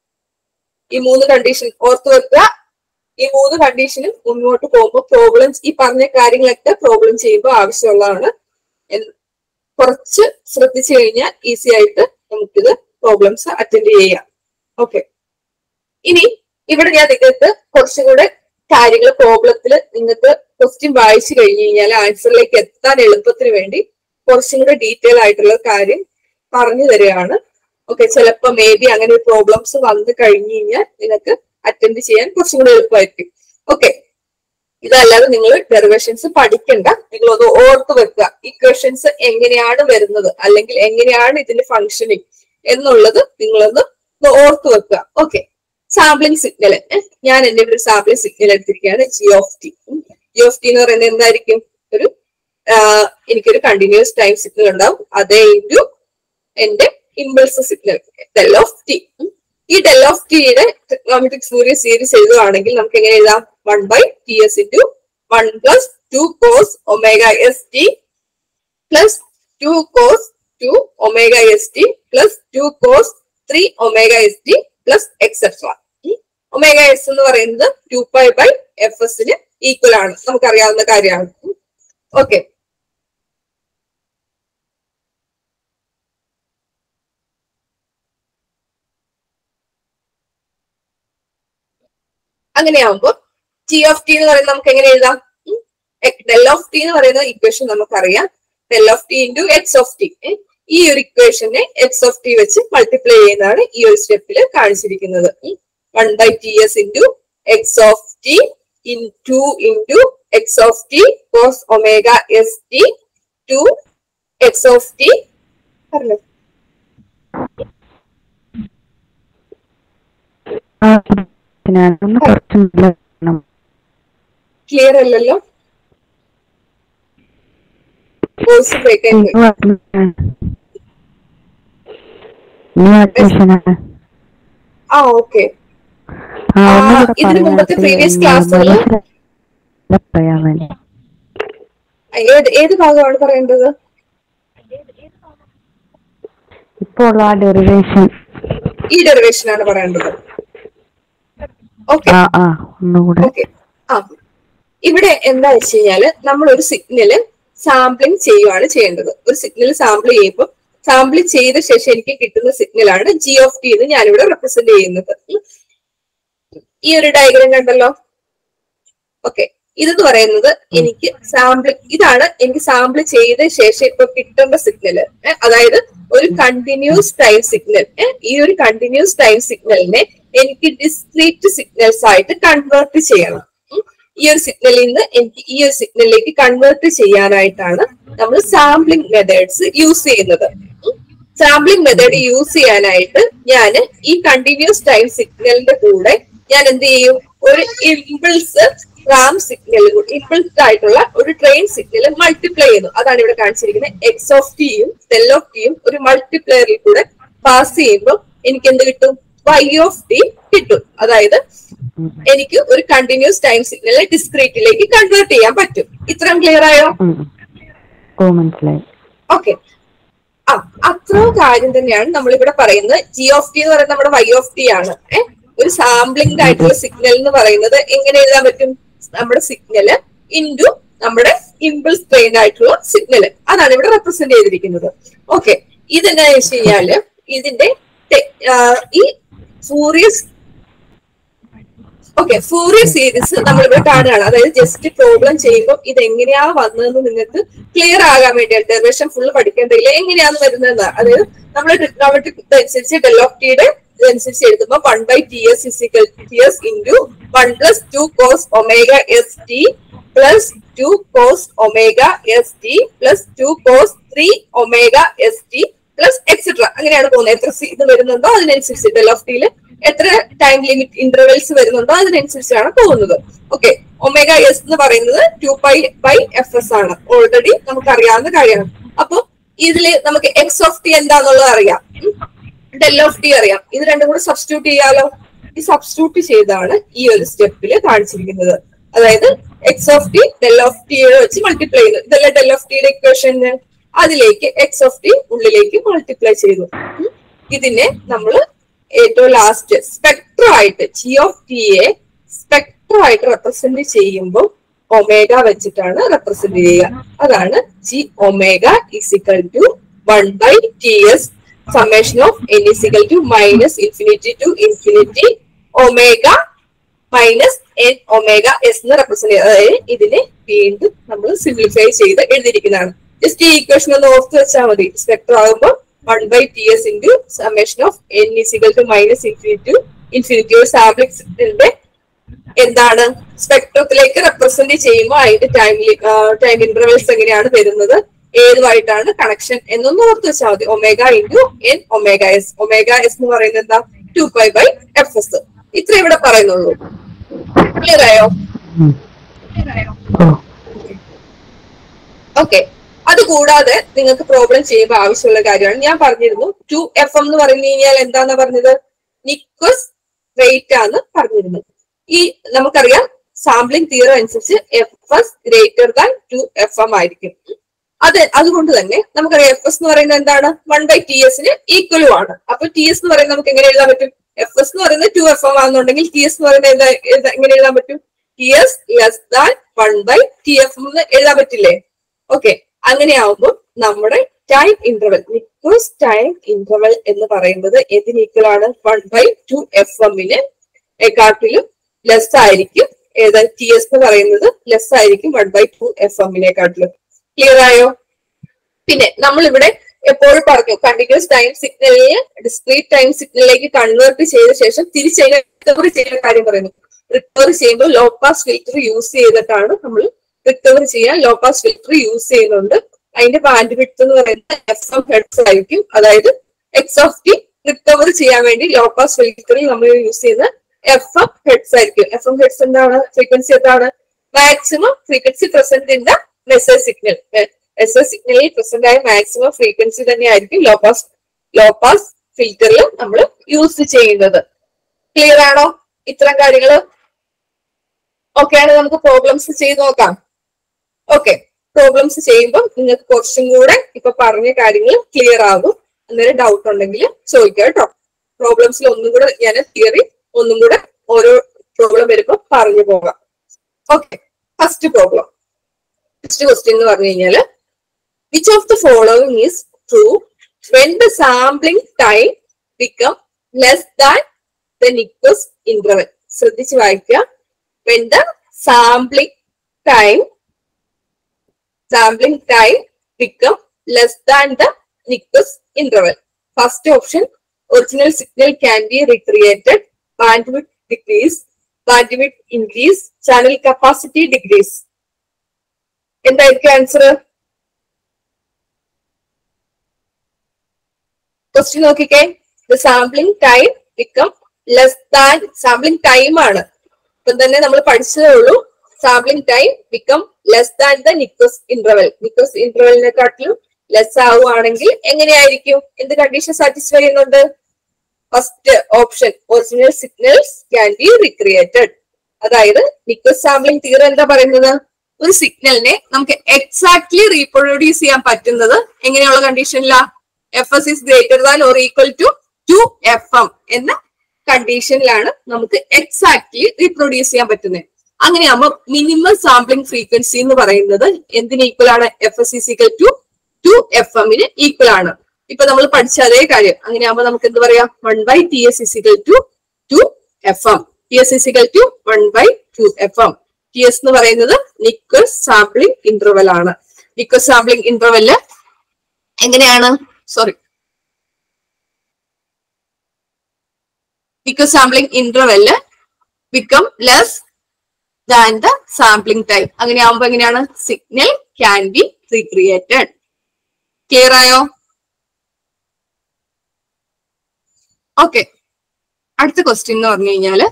ഈ മൂന്ന് കണ്ടീഷൻ ഓർത്തു വെക്കുക ഈ മൂന്ന് കണ്ടീഷനും മുന്നോട്ട് പോകുമ്പോൾ പ്രോബ്ലംസ് ഈ പറഞ്ഞ കാര്യങ്ങളൊക്കെ പ്രോബ്ലം ചെയ്യുമ്പോൾ ആവശ്യമുള്ളതാണ് എന്ന് കുറച്ച് ശ്രദ്ധിച്ചു കഴിഞ്ഞാൽ ഈസി ആയിട്ട് നമുക്കിത് പ്രോബ്ലംസ് അറ്റൻഡ് ചെയ്യാം ഓക്കെ ഇനി ഇവിടെ ഞാൻ നിങ്ങൾക്ക് കുറച്ചുകൂടെ കാര്യങ്ങൾ പ്രോബ്ലത്തിൽ നിങ്ങൾക്ക് ക്വസ്റ്റ്യൻ വായിച്ചു കഴിഞ്ഞു കഴിഞ്ഞാൽ ആൻസറിലേക്ക് എത്താൻ എളുപ്പത്തിന് വേണ്ടി കുറച്ചും കൂടെ ഡീറ്റെയിൽ ആയിട്ടുള്ള കാര്യം പറഞ്ഞു തരികയാണ് ഓക്കെ ചിലപ്പോ മേ ബി അങ്ങനെ ഒരു പ്രോബ്ലംസ് വന്നു കഴിഞ്ഞു കഴിഞ്ഞാൽ നിങ്ങൾക്ക് അറ്റൻഡ് ചെയ്യാൻ കുറച്ചും കൂടെ എളുപ്പമായിരിക്കും ഓക്കെ ഇതല്ലാതെ നിങ്ങൾ ഡെറിവേഷൻസ് പഠിക്കണ്ട നിങ്ങൾ ഒന്ന് ഓർത്ത് വെക്കുക ഇക്വേഷൻസ് എങ്ങനെയാണ് വരുന്നത് അല്ലെങ്കിൽ എങ്ങനെയാണ് ഇതിന്റെ ഫങ്ഷനിങ് എന്നുള്ളത് നിങ്ങളൊന്ന് ഒന്ന് ഓർത്ത് വെക്കുക ഓക്കെ സാമ്പിളിംഗ് സിഗ്നൽ ഞാൻ എന്റെ ഒരു സാമ്പിളിംഗ് സിഗ്നൽ എടുത്തിരിക്കുകയാണ് G of T G of T എന്ന് പറയുന്നത് എന്തായിരിക്കും ഒരു ആഹ് എനിക്കൊരു കണ്ടിന്യൂസ് ടൈം സിഗ്നൽ ഉണ്ടാവും അതേ ഇൻറ്റു എന്റെ impulse signal del of T ഈ ഡെൽ ഓഫ് ടിയുടെ ട്രിഗ്നോമെട്രിക് സൂര്യ സീരീസ് എഴുതുവാണെങ്കിൽ നമുക്ക് എങ്ങനെ എഴുതാം one by T S into one plus two cos omega S T plus two cos two omega S T plus two cos three omega S T plus et cetera omega S എന്ന് പറയുന്നത് two pi by F എസിന് equal ആണ് നമുക്കറിയാവുന്ന കാര്യമാണ് okay അങ്ങനെയാവുമ്പോ T of T എന്ന് പറയുന്നത് നമുക്ക് എങ്ങനെ എഴുതാം ഡെൽ ഓഫ് ടി എന്ന് പറയുന്ന ഇക്വേഷൻ നമുക്കറിയാം del of T into X of T ഈ ഒരു ഇക്വേഷനെ എക്സ് ഓഫ് ടി വെച്ച് മൾട്ടിപ്ലൈ ചെയ്യുന്നതാണ് ഈ ഒരു സ്റ്റെപ്പിൽ കാണിച്ചിരിക്കുന്നത് one by T S into X of T in two into X of T cos omega S T two X of T പറഞ്ഞോ ഒന്ന് കുറച്ച് നല്ല വേണം. ക്ലിയർ അല്ലല്ലോ വോയിസ് ബ്രേക്ക് ആയി പോയി ന്യൂ അഡ്മിഷൻ ന്യൂ അഡ്മിഷനാണ് ആ ഓക്കെ ആ ആ, ഒന്നുകൂടെ ഇതിന് മുമ്പത്തെ previous classകളില് മനസ്സിലായി പറയാൻ വേണ്ടി ഏത് ഏത് ഭാഗമാണ് പറയേണ്ടത് ഇപ്പോൾ ഉള്ള ആ ഡെറിവേഷൻ ഈ ഡെറിവേഷൻ ആണ് പറയേണ്ടത് ഓക്കെ ആ ആ ഒന്നുകൂടെ ഓക്കെ ആ ഇവിടെ എന്താ വെച്ച് കഴിഞ്ഞാല് നമ്മൾ ഒരു സിഗ്നല് സാമ്പിളിംഗ് ചെയ്യുവാണ് ചെയ്യേണ്ടത് ഒരു സിഗ്നൽ സാമ്പിൾ ചെയ്യുമ്പോൾ സാമ്പിൾ ചെയ്ത ശേഷം എനിക്ക് കിട്ടുന്ന സിഗ്നലാണ് ജി ഓഫ് ടി എന്ന് ഞാനിവിടെ റെപ്രസെന്റ് ചെയ്യുന്നത് ഉം. ഈ ഒരു ഡയഗ്രാം കണ്ടല്ലോ ഓക്കെ ഇതെന്ന് പറയുന്നത് എനിക്ക് സാമ്പിൾ ഇതാണ് എനിക്ക് സാമ്പിൾ ചെയ്ത ശേഷം ഇപ്പൊ കിട്ടേണ്ട സിഗ്നൽ അതായത് ഒരു കണ്ടിന്യൂസ് ടൈം സിഗ്നൽ ഈ ഒരു കണ്ടിന്യൂസ് ടൈം സിഗ്നലിനെ എനിക്ക് ഡിസ്ക്രീറ്റ് സിഗ്നൽസ് ആയിട്ട് കൺവേർട്ട് ചെയ്യണം ഉം. ഈ ഒരു സിഗ്നലിൽ നിന്ന് എനിക്ക് ഈ ഒരു സിഗ്നലിലേക്ക് കൺവേർട്ട് ചെയ്യാനായിട്ടാണ് നമ്മൾ സാമ്പിളിംഗ് മെത്തേഡ്സ് യൂസ് ചെയ്യുന്നത് സാമ്പിളിംഗ് മെത്തേഡ് യൂസ് ചെയ്യാനായിട്ട് ഞാൻ ഈ കണ്ടിന്യൂസ് ടൈം സിഗ്നലിന്റെ കൂടെ ഞാൻ എന്ത് ചെയ്യും ഒരു ഇമ്പിൾസ് റാം സിഗ്നൽ ഇമ്പിൾസ്ഡ് ആയിട്ടുള്ള ഒരു ട്രെയിൻ സിഗ്നൽ മൾട്ടിപ്ലൈ ചെയ്യുന്നു അതാണ് ഇവിടെ കാണിച്ചിരിക്കുന്നത് എക്സ് ഓഫ് ടിയും സെൽ ഓഫ് ടിയും ഒരു മൾട്ടിപ്ലയറിൽ കൂടെ പാസ് ചെയ്യുമ്പോൾ എനിക്ക് എന്ത് കിട്ടും വൈ ഓഫ് ടി കിട്ടും അതായത് എനിക്ക് ഒരു കണ്ടിന്യൂസ് ടൈം സിഗ്നലിനെ ഡിസ്ക്രീറ്റിലേക്ക് കൺവേർട്ട് ചെയ്യാൻ പറ്റും ഇത്രയും ക്ലിയർ ആയോ ഉം. ഓ മനസ്സിലായി ഓക്കെ ആ അത്ര കാര്യം തന്നെയാണ് നമ്മൾ ഇവിടെ പറയുന്നത് ജി ഓഫ് ടി എന്ന് പറയുന്നത് നമ്മുടെ വൈ ഓഫ് ടി ആണ് ഏ ഒരു സാമ്പിളിംഗ് ആയിട്ടുള്ള സിഗ്നൽ എന്ന് പറയുന്നത് എങ്ങനെ എഴുതാൻ പറ്റും നമ്മുടെ സിഗ്നല് ഇൻറ്റു നമ്മുടെ ഇമ്പിൾസ് ട്രെയിൻ ആയിട്ടുള്ള സിഗ്നൽ അതാണ് ഇവിടെ റെപ്രസെന്റ് ചെയ്തിരിക്കുന്നത് ഓക്കെ ഇതെന്താ വെച്ച് കഴിഞ്ഞാല് ഇതിന്റെ ടെ- ആ, ഈ ഫൂറിയസ് ഓക്കെ ഫൂറിയർ സീരീസ് നമ്മളിവിടെ കാണുകയാണ് അതായത് ജസ്റ്റ് പ്രോബ്ലം ചെയ്യുമ്പോൾ ഇത് എങ്ങനെയാ വന്നതെന്ന് നിങ്ങൾക്ക് ക്ലിയർ ആകാൻ വേണ്ടിയാണ് ഡെറിവേഷൻ ഫുള്ള് പഠിക്കേണ്ടതില്ല എങ്ങനെയാണ് വരുന്നതെന്ന് അതായത് നമ്മൾ ട്രിഗ്നോമെട്രിക് അനുസരിച്ച് ഡെൽ ഓഫ് ടിയുടെ ഇതനുസരിച്ച് എഴുതുമ്പോൾ one by T S is equal T S into one plus two cos omega S T plus two cos omega S T plus two cos three omega S T plus et cetera അങ്ങനെയാണ് പോകുന്നത് എത്ര C- ഇത് വരുന്നുണ്ടോ അതിനനുസരിച്ച് del of ടിയിൽ എത്ര time limit intervals വരുന്നുണ്ടോ അതിനനുസരിച്ചാണ് പോകുന്നത് ഓക്കെ ഒമേഗ എസ് എന്ന് പറയുന്നത് two pi by F S ആണ് ഓൾറെഡി നമുക്ക് അറിയാവുന്ന കാര്യമാണ് അപ്പൊ ഇതില് നമുക്ക് എക്സ് ഓഫ് ടി എന്താന്നുള്ളത് അറിയാം ഡെൽ ഓഫ് ടി അറിയാം ഇത് രണ്ടും കൂടെ സബ്സ്റ്റിറ്റ്യൂട്ട് ചെയ്യാലോ ഈ സബ്സ്റ്റിറ്റ്യൂട്ട് ചെയ്താണ് ഈ ഒരു സ്റ്റെപ്പിൽ കാണിച്ചിരിക്കുന്നത് അതായത് X of T del of ടിയുടെ വെച്ച് മൾട്ടിപ്ലൈ ചെയ്യുന്നു ഇതല്ല ഡെൽ ഓഫ് ടിയുടെ ഇക്വേഷൻ അതിലേക്ക് എക്സ് ഓഫ് ടി ഉള്ളിലേക്ക് മൾട്ടിപ്ലൈ ചെയ്തു ഉം. ഇതിനെ നമ്മൾ ഏറ്റവും ലാസ്റ്റ് സ്പെക്ട്രം ആയിട്ട് ജി ഓഫ് ടിയെ സ്പെക്ട്രം ആയിട്ട് റെപ്രസെന്റ് ചെയ്യുമ്പോൾ ഒമേഗ വെച്ചിട്ടാണ് റെപ്രസെന്റ് ചെയ്യുക അതാണ് G omega is equal to one by T S summation of N is equal to minus infinity to infinity omega minus N omega S എന്ന് റെപ്രസെന്റ് ചെയ്യുക അതായത് ഇതിനെ വീണ്ടും നമ്മൾ സിംപ്ലിഫൈ ചെയ്ത് എഴുതിയിരിക്കുന്നതാണ് ജസ്റ്റ് ഈ ഇക്വേഷൻ ഒന്ന് ഓർത്ത് വെച്ചാൽ മതി സ്പെക്ട്രം ആകുമ്പോൾ one by T S into summation of N is equal to minus infinity to infinity ഒരു സാബ്ലിക്സിന്റെ എന്താണ് സ്പെക്ട്രത്തിലേക്ക് റെപ്രസെന്റ് ചെയ്യുമ്പോൾ അതിന്റെ ടൈം ടൈം ഇന്റർവെൽസ് എങ്ങനെയാണ് വരുന്നത് ഏതുമായിട്ടാണ് കണക്ഷൻ എന്നൊന്ന് ഓർത്ത് വെച്ചാൽ മതി omega into N omega S omega S എന്ന് പറയുന്നത് എന്താ two pi by F S ഇത്ര ഇവിടെ പറയുന്നുള്ളൂ ക്ലിയർ ആയോ ഉം. ഓ ഓക്കെ അത് കൂടാതെ നിങ്ങൾക്ക് പ്രോബ്ലം ചെയ്യുമ്പോൾ ആവശ്യമുള്ള കാര്യമാണ് ഞാൻ പറഞ്ഞിരുന്നു ടു എഫ് എം എന്ന് പറഞ്ഞു കഴിഞ്ഞാൽ എന്താന്ന് പറഞ്ഞത് നിക്വസ് റേറ്റ് ആണ് പറഞ്ഞിരുന്നു ഈ നമുക്കറിയാം സാമ്പിളിംഗ് തീറ അനുസരിച്ച് F S greater than two F M ആയിരിക്കും അത് അതുകൊണ്ട് തന്നെ നമുക്കറിയാം എഫ് എസ് എന്ന് പറയുന്നത് എന്താണ് വൺ ബൈ ടി എസിന് ഈക്വലും ആണ് അപ്പൊ ടി എസ് എന്ന് പറയുന്നത് നമുക്ക് എങ്ങനെ എഴുതാൻ പറ്റും എഫ് എസ് എന്ന് പറയുന്നത് ടു എഫ് എം ആണെന്നുണ്ടെങ്കിൽ ടി എസ് എന്ന് പറയുന്നത് എന്താ എഴുതാ- എങ്ങനെ എഴുതാൻ പറ്റും T S less than one by T F M എന്ന് എഴുതാൻ പറ്റില്ലേ ഓക്കെ അങ്ങനെയാവുമ്പോൾ നമ്മുടെ time interval Nyquist time interval എന്ന് പറയുന്നത് എന്തിന് ഈക്വൽ ആണ് വൺ ബൈ ടു എഫ് എമ്മിന് കാട്ടിലും ലെസ് ആയിരിക്കും ഏതാ ടി എസ് എന്ന് പറയുന്നത് ലെസ് ആയിരിക്കും വൺ ബൈ ടു എഫ് എമ്മിനെക്കാട്ടിലും ക്ലിയർ ആയോ പിന്നെ നമ്മൾ ഇവിടെ എപ്പോഴും പറഞ്ഞു കണ്ടിന്യൂസ് ടൈം സിഗ്നലിനെ ഡിസ്ക്രീറ്റ് ടൈം സിഗ്നലിലേക്ക് കൺവേർട്ട് ചെയ്ത ശേഷം തിരിച്ചതിനെ റിക്കവർ ചെയ്യുന്ന കാര്യം പറയുന്നു റിക്കവർ ചെയ്യുമ്പോൾ ലോ പാസ് ഫിൽറ്റർ യൂസ് ചെയ്തിട്ടാണ് നമ്മൾ റിക്കവർ ചെയ്യാൻ ലോ പാസ് ഫിൽറ്റർ യൂസ് ചെയ്യുന്നുണ്ട് അതിന്റെ ബാൻഡ് വിഡ്ത്ത് എന്ന് പറയുന്നത് എഫ് എം ഹെഡ്സ് ആയിരിക്കും അതായത് എക്സ് ഓഫ് ടി റിക്കവർ ചെയ്യാൻ വേണ്ടി ലോ പാസ് ഫിൽറ്ററിൽ നമ്മൾ യൂസ് ചെയ്യുന്ന എഫ് എം ഹെഡ്സ് ആയിരിക്കും എഫ് എം ഹെഡ്സ് എന്താണ് ഫ്രീക്വൻസി എന്താണ് maximum frequency present in the message signal S S സിഗ്നലിൽ പ്രസന്റ് ആയ മാക്സിമം ഫ്രീക്വൻസി തന്നെയായിരിക്കും ലോ പാസ് ലോ പാസ് ഫിൽറ്ററിൽ നമ്മൾ യൂസ് ചെയ്യുന്നത് ക്ലിയർ ആണോ ഇത്തരം കാര്യങ്ങൾ ഓക്കെ ആണ് നമുക്ക് പ്രോബ്ലംസ് ചെയ്ത് നോക്കാം ഓക്കെ പ്രോബ്ലംസ് ചെയ്യുമ്പോൾ നിങ്ങൾക്ക് കുറച്ചും കൂടെ ഇപ്പൊ പറഞ്ഞ കാര്യങ്ങൾ ക്ലിയർ ആകും അന്നേരം ഡൗട്ട് ഉണ്ടെങ്കിൽ ചോദിക്കാം കേട്ടോ പ്രോബ്ലംസിൽ ഒന്നും കൂടെ ഞാൻ തിയറി ഒന്നും കൂടെ ഓരോ പ്രോബ്ലം വരുമ്പോൾ പറഞ്ഞു പോകാം okay first problem first question എന്ന് പറഞ്ഞു കഴിഞ്ഞാല് which of the following is true when the sampling time become less than the Nyquist interval ശ്രദ്ധിച്ച് വായിക്കുക when the sampling time sampling time become less than the Nichols interval. First option, original signal can be recreated, bandwidth decrease, bandwidth increase, channel capacity decrease. എന്തായിരിക്കും answer question നോക്കിക്കേ the sampling time become less than sampling time ആണ് ഇപ്പം തന്നെ നമ്മൾ പഠിച്ചതേ ഉള്ളൂ sampling time become less than the Nyquist interval Nyquist ഇന്റർവെലിനെക്കാട്ടിലും less ആവുകയാണെങ്കിൽ എങ്ങനെയായിരിക്കും എന്ത് കണ്ടീഷൻ സാറ്റിസ്ഫൈ ചെയ്യുന്നുണ്ട് first option original signals can be recreated അതായത് നിക്കോസ് സാമ്പിളിംഗ് തിയർ എന്താ പറയുന്നത് ഒരു സിഗ്നലിനെ നമുക്ക് എക്സാക്ട്ലി റീപ്രൊഡ്യൂസ് ചെയ്യാൻ പറ്റുന്നത് എങ്ങനെയുള്ള കണ്ടീഷനിലാ F S is greater than or equal to two F M എന്ന കണ്ടീഷനിലാണ് നമുക്ക് എക്സാക്ട്ലി റീപ്രൊഡ്യൂസ് ചെയ്യാൻ പറ്റുന്നത് അങ്ങനെയാകുമ്പോൾ മിനിമം സാമ്പിളിംഗ് ഫ്രീക്വൻസി എന്ന് പറയുന്നത് എന്തിന് ഈക്വൽ ആണ് F S is equal to two F എമ്മിന് ഈക്വൽ ആണ് ഇപ്പൊ നമ്മൾ പഠിച്ച അതേ കാര്യം അങ്ങനെയാകുമ്പോൾ നമുക്ക് എന്ത് പറയാം one by T S is equal to two F M T S is equal to one by two F M T S എന്ന് പറയുന്നത് നിക്വസ് സാമ്പിളിംഗ് ഇന്റർവെൽ ആണ് നിക്വസ് സാമ്പിളിംഗ് ഇന്റർവെല് എങ്ങനെയാണ് sorry because sampling interval become less than the sampling time അങ്ങനെ ആവുമ്പോ എങ്ങനെയാണ് signal can be recreated clear ആയോ okay അടുത്ത question എന്ന് പറഞ്ഞു കഴിഞ്ഞാല്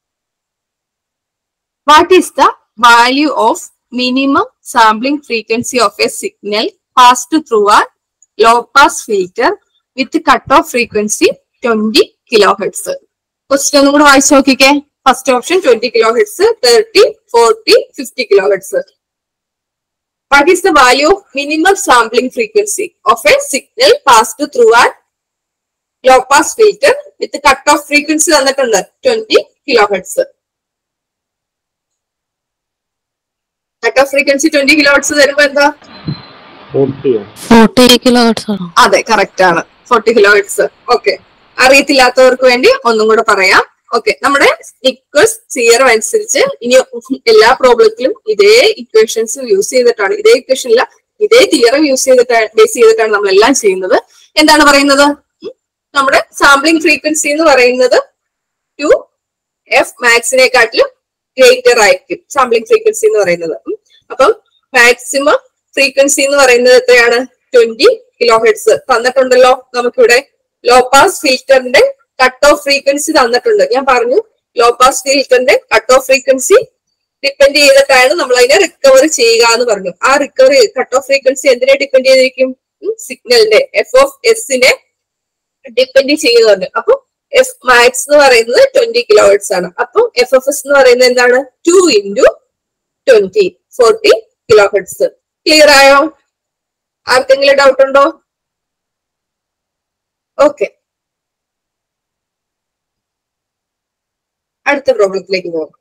what is the value of minimum sampling frequency of a signal passed through a low pass filter with cut off frequency twenty kilo kilohertz question ഒന്നും കൂടെ വായിച്ചു നോക്കിക്കേ first option twenty kilo kilohertz thirty forty fifty kilohertz what is the value of minimum sampling frequency of a signal passed through a low pass filter with cut off frequency തന്നിട്ടുണ്ട് twenty kilo kilohertz cut off frequency twenty kilo kilohertz തരുമ്പോ എന്താ ഫോർട്ടിയോ forty kilo hertz ആണോ അതെ correct ആണ് forty kilohertz okay അറിയത്തില്ലാത്തവർക്ക് വേണ്ടി ഒന്നും കൂടെ പറയാം ഓക്കെ നമ്മുടെ സ്നിക്കേഴ്സ് സിയർ അനുസരിച്ച് ഇനി എല്ലാ പ്രോബ്ലത്തിലും ഇതേ ഇക്വേഷൻസ് യൂസ് ചെയ്തിട്ടാണ് ഇതേ ഇക്വേഷനില്ല ഇതേ തിയറം യൂസ് ചെയ്തിട്ടാണ് ബേസ് ചെയ്തിട്ടാണ് നമ്മൾ എല്ലാം ചെയ്യുന്നത് എന്താണ് പറയുന്നത് ഉം, നമ്മുടെ സാമ്പിളിംഗ് ഫ്രീക്വൻസി എന്ന് പറയുന്നത് ടു എഫ് മാക്സിനെക്കാട്ടിലും ഗ്രേറ്റർ ആയിരിക്കും സാമ്പിളിംഗ് ഫ്രീക്വൻസി എന്ന് പറയുന്നത് ഉം. അപ്പം മാക്സിമം ഫ്രീക്വൻസി എന്ന് പറയുന്നത് എത്രയാണ് ട്വന്റി കിലോ ഹെഡ്സ് തന്നിട്ടുണ്ടല്ലോ നമുക്കിവിടെ ലോ പാസ് ഫിൽറ്ററിന്റെ കട്ട് ഓഫ് ഫ്രീക്വൻസി തന്നിട്ടുണ്ട് ഞാൻ പറഞ്ഞു ലോ പാസ് ഫിൽറ്ററിന്റെ കട്ട് ഓഫ് ഫ്രീക്വൻസി ഡിപ്പെൻഡ് ചെയ്തിട്ടാണ് നമ്മൾ അതിനെ റിക്കവർ ചെയ്യുക എന്ന് പറഞ്ഞു ആ റിക്കവറി കട്ട് ഓഫ് ഫ്രീക്വൻസി എന്തിനെ ഡിപ്പെൻഡ് ചെയ്തിരിക്കും സിഗ്നലിന്റെ എഫ് ഓഫ് എസിനെ ഡിപ്പെൻഡ് ചെയ്യുന്നുണ്ട് അപ്പൊ എഫ് മാക്സ് എന്ന് പറയുന്നത് ട്വന്റി കിലോ ഹെഡ്സ് ആണ് അപ്പം എഫ് എഫ് എസ് എന്ന് പറയുന്നത് എന്താണ് two into twenty forty kilohertz clear ആയോ ആർക്കെങ്കിലും ഡൗട്ട് ഉണ്ടോ ഓക്കെ അടുത്ത പ്രോബ്ലത്തിലേക്ക് പോകാം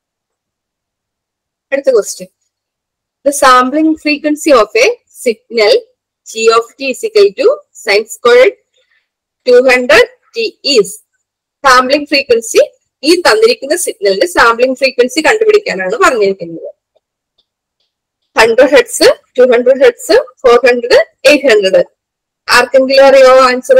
അടുത്ത question the sampling frequency of a signal G of T is equal to sine squared two hundred T is sampling frequency ഈ തന്നിരിക്കുന്ന സിഗ്നലിന്റെ സാമ്പിളിംഗ് ഫ്രീക്വൻസി കണ്ടുപിടിക്കാനാണ് പറഞ്ഞിരിക്കുന്നത് hundred hertz two hundred hertz four hundred eight hundred ആർക്കെങ്കിലും അറിയോ answer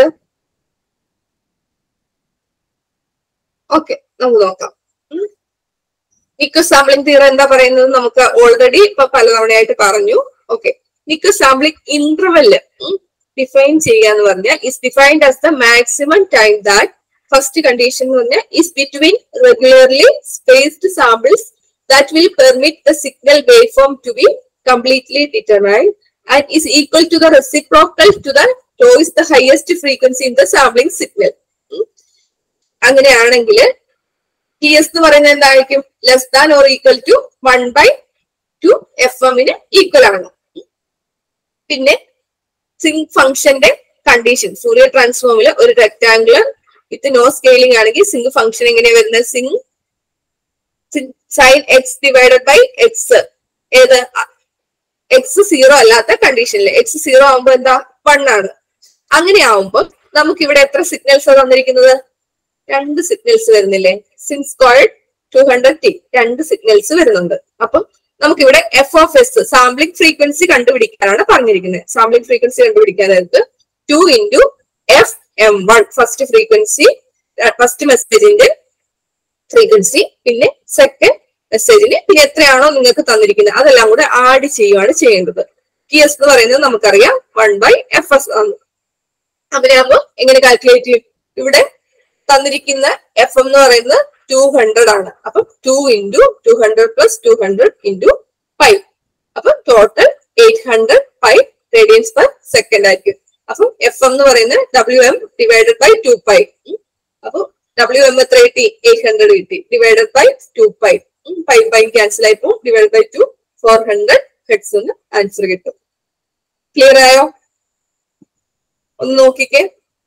okay നമുക്ക് നോക്കാം നിക്ക് sampling തീറ എന്താ പറയുന്നത് നമുക്ക് ഓൾറെഡി ഇപ്പൊ പലതവണയായിട്ട് പറഞ്ഞു okay Nyquist sampling interval define ചെയ്യുക എന്ന് പറഞ്ഞാൽ is defined as the maximum time that first condition എന്ന് പറഞ്ഞാൽ is between regularly spaced samples that will permit the signal waveform to be completely determined and is equal to the reciprocal to the choice the highest frequency in the sampling signal. ഉം. അങ്ങനെയാണെങ്കിൽ T S എന്ന് പറയുന്നത് എന്തായിരിക്കും less than or equal to one by two F എമ്മിന് equal ആണ് ഉം. പിന്നെ sinc ഫംഗ്ഷന്റെ കണ്ടീഷൻ സൂര്യ ട്രാൻസ്ഫോമിൽ ഒരു റെക്ടാംഗുലർ വിത്ത് നോ സ്കെയിലിംഗ് ആണെങ്കിൽ സിങ്ക് ഫംഗ്ഷൻ എങ്ങനെയാ വരുന്നത് sinc sine X divided by X ഏത് എക്സ് സീറോ അല്ലാത്ത കണ്ടീഷനിൽ എക്സ് സീറോ ആവുമ്പോ എന്താ വൺ ആണ് അങ്ങനെ ആവുമ്പോ നമുക്ക് ഇവിടെ എത്ര സിഗ്നൽസ് തന്നിരിക്കുന്നത് രണ്ട് സിഗ്നൽസ് വരുന്നില്ലേ sine squared two hundred T രണ്ട് സിഗ്നൽസ് വരുന്നുണ്ട് അപ്പം നമുക്കിവിടെ F of S sampling frequency കണ്ടുപിടിക്കാനാണ് പറഞ്ഞിരിക്കുന്നത് സാമ്പിളിംഗ് ഫ്രീക്വൻസി കണ്ടുപിടിക്കാനായിട്ട് two into F M one first frequency first മെസ്സേജിന്റെ ഫ്രീക്വൻസി പിന്നെ സെക്കൻഡ് മെസ്സേജിന് പിന്നെ എത്രയാണോ നിങ്ങൾക്ക് തന്നിരിക്കുന്നത് അതെല്ലാം കൂടെ ആഡ് ചെയ്യുകയാണ് ചെയ്യേണ്ടത് ടി എസ് എന്ന് പറയുന്നത് നമുക്കറിയാം വൺ ബൈ എഫ് എസ് ആണ് അങ്ങനെയാകുമ്പോൾ എങ്ങനെ കാൽക്കുലേറ്റ് ചെയ്യും ഇവിടെ തന്നിരിക്കുന്ന എഫ് എം എന്ന് പറയുന്നത് ടു ഹൺഡ്രഡ് ആണ് അപ്പൊ two into two hundred plus two hundred into five അപ്പൊ total eight hundred five radians per second ആയിരിക്കും അപ്പം എഫ് എം എന്ന് പറയുന്നത് W M divided by two pi അപ്പൊ ഡബ്ല്യു എം എത്ര കിട്ടി എയ്റ്റ് ഹൺഡ്രഡ് കിട്ടി divided by two pi five by cancel ആയി പോകും divide by two four hundred hertz എന്ന് ആൻസർ കിട്ടും ക്ലിയർ ആയോ ഒന്ന് നോക്കിക്കേ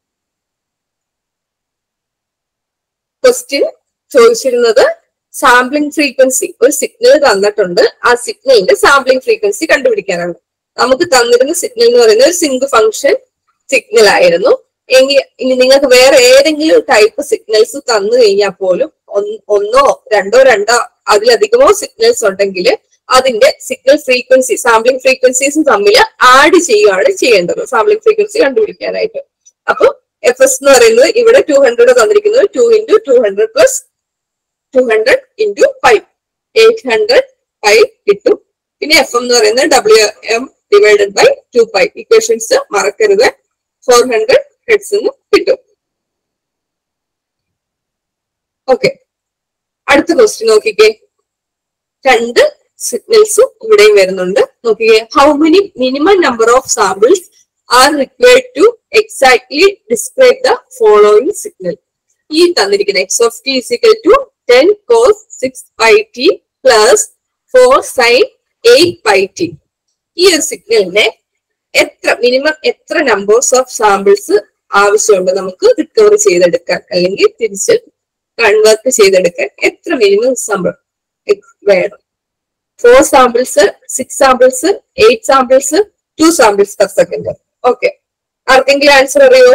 ക്വസ്റ്റ്യൻ ചോദിച്ചിരുന്നത് സാമ്പിളിംഗ് ഫ്രീക്വൻസി ഒരു സിഗ്നൽ തന്നിട്ടുണ്ട് ആ സിഗ്നലിന്റെ സാമ്പിളിംഗ് ഫ്രീക്വൻസി കണ്ടുപിടിക്കാനാണ് നമുക്ക് തന്നിരുന്ന സിഗ്നൽ എന്ന് പറയുന്നത് ഒരു സിംഗ് ഫംഗ്ഷൻ സിഗ്നൽ ആയിരുന്നു എങ്കിൽ ഇനി നിങ്ങൾക്ക് വേറെ ഏതെങ്കിലും ടൈപ്പ് സിഗ്നൽസ് തന്നു കഴിഞ്ഞാൽ പോലും ഒന്ന്- ഒന്നോ രണ്ടോ രണ്ടോ അതിലധികമോ സിഗ്നൽസ് ഉണ്ടെങ്കിൽ അതിന്റെ സിഗ്നൽ ഫ്രീക്വൻസി സാമ്പിളിംഗ് ഫ്രീക്വൻസീസ് തമ്മിൽ ആഡ് ചെയ്യുകയാണ് ചെയ്യേണ്ടത് സാമ്പിളിംഗ് ഫ്രീക്വൻസി കണ്ടുപിടിക്കാനായിട്ട് അപ്പൊ എഫ് എസ് എന്ന് പറയുന്നത് ഇവിടെ ടു ഹൺഡ്രഡ് തന്നിരിക്കുന്നത് two into two hundred plus two hundred into five eight hundred five കിട്ടും പിന്നെ എഫ് എം എന്ന് പറയുന്നത് W M divided by two pi equations മറക്കരുത് ഫോർ ഹൺഡ്രഡ് ഹെഡ്സ് എന്ന് കിട്ടും ഓക്കെ അടുത്ത ക്വസ്റ്റ്യൻ നോക്കിക്കേ രണ്ട് സിഗ്നൽസും ഇവിടെയും വരുന്നുണ്ട് നോക്കിക്കേ how many minimum number of samples are required to exactly describe the following signal ഈ തന്നിരിക്കുന്ന X of T is equal to ten cos six pi T plus four sine eight pi T ഈ ഒരു സിഗ്നലിനെ എത്ര മിനിമം എത്ര numbers of samples ആവശ്യമുണ്ട് നമുക്ക് recover ചെയ്തെടുക്കാൻ അല്ലെങ്കിൽ തിരിച്ച് കൺവേർട്ട് ചെയ്തെടുക്കാൻ എത്ര മിനിമം സാമ്പിൾ വേണം four samples six samples eight samples two samples per second okay ആർക്കെങ്കിലും ആൻസർ അറിയോ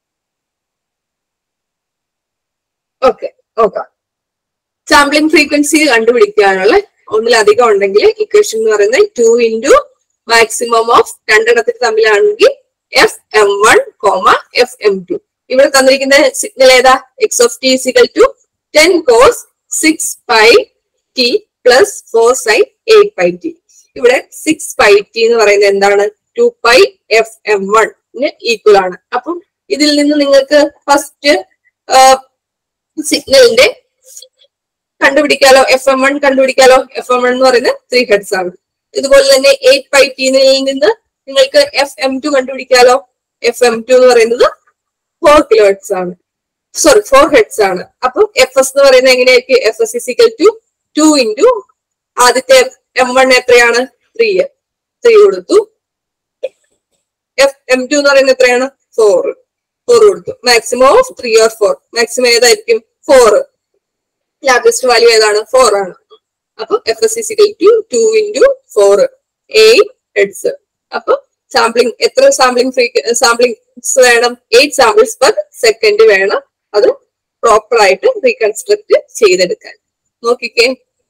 ഓക്കെ നോക്കാം സാമ്പിളിംഗ് ഫ്രീക്വൻസി കണ്ടുപിടിക്കാനുള്ള ഒന്നിലധികം ഉണ്ടെങ്കിൽ ഇക്വേഷൻ എന്ന് പറയുന്നത് ടു ഇൻറ്റു മാക്സിമം ഓഫ് രണ്ടെണ്ണത്തിൽ തമ്മിലാണെങ്കിൽ F M one comma F M two ഇവിടെ തന്നിരിക്കുന്ന സിഗ്നൽ ഏതാ X of T equal to ten cos six pi T plus four sine eight pi T ഇവിടെ സിക്സ് പൈ ടി എന്ന് പറയുന്നത് എന്താണ് two pi F M വണ്ണിന് equal ആണ് അപ്പം ഇതിൽ നിന്ന് നിങ്ങൾക്ക് ഫസ്റ്റ് സിഗ്നലിന്റെ കണ്ടുപിടിക്കാലോ എഫ് എം വൺ കണ്ടുപിടിക്കാലോ എഫ് എം വൺ എന്ന് പറയുന്നത് ത്രീ ഹെഡ്സ് ആണ് ഇതുപോലെ തന്നെ എയ്റ്റ് പൈ ടിയിൽ നിന്ന് നിങ്ങൾക്ക് എഫ് എം ടു കണ്ടുപിടിക്കാലോ എഫ് എം ടു എന്ന് പറയുന്നത് ഫോർ കിലോ ഹെഡ്സ് ആണ് സോറി ഫോർ ഹെഡ്സ് ആണ് അപ്പൊ എഫ് എസ് എന്ന് പറയുന്നത് എങ്ങനെയായിരിക്കും F S is equal to two into ആദ്യത്തെ എം വൺ എത്രയാണ് ത്രീ ത്രീ കൊടുത്തു എഫ് എം ടു എന്ന് പറയുന്നത് എത്രയാണ് ഫോർ ഫോർ കൊടുത്തു maximum of three or four maximum ഏതായിരിക്കും ഫോർ ലാർജസ്റ്റ് വാല്യൂ ഏതാണ് ഫോർ ആണ് അപ്പൊ F S is equal to two into four eight hertz അപ്പൊ സാമ്പിളിംഗ് എത്ര സാമ്പിളിംഗ് ഫ്രീ സാമ്പിളിംഗ്സ് വേണം എയ്റ്റ് സാമ്പിൾസ് പെർ സെക്കൻഡ് വേണം അത് പ്രോപ്പർ ആയിട്ട് റീകൺസ്ട്രക്ട് ചെയ്തെടുക്കാൻ നോക്കിക്കേ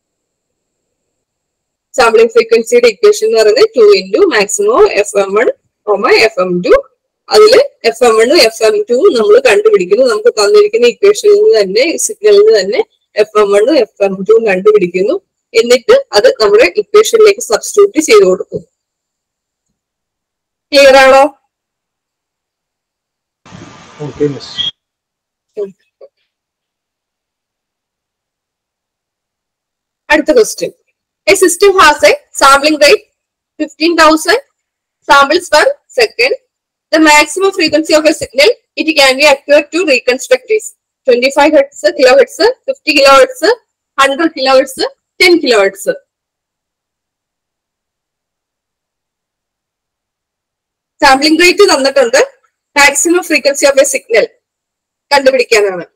സാമ്പിളിംഗ് ഫ്രീക്വൻസിയുടെ ഇക്വേഷൻ എന്ന് പറയുന്നത് two into maximum F M one comma F M two അതിൽ എഫ് എം വണ്ണും എഫ് എം ടു നമ്മൾ കണ്ടുപിടിക്കുന്നു നമുക്ക് തന്നിരിക്കുന്ന ഇക്വേഷനിൽ നിന്ന് തന്നെ സിഗ്നലിൽ നിന്ന് തന്നെ എഫ് എം വണ്ണും എഫ് എം ടു കണ്ടുപിടിക്കുന്നു എന്നിട്ട് അത് നമ്മുടെ ഇക്വേഷനിലേക്ക് സബ്സ്റ്റിറ്റ്യൂട്ട് ചെയ്ത് കൊടുക്കുന്നു ക്ലിയർ ആണോ ഓക്കെ മിസ് അടുത്ത question a system has a sampling rate fifteen thousand samples per second. The maximum frequency of a signal it can be accurate to reconstruct is 25 hertz, kilohertz, 50 kilohertz, 100 kilohertz, 10 kilohertz. Sampling rate തന്നിട്ടുണ്ട് maximum frequency of a signal കണ്ടുപിടിക്കാനാണ്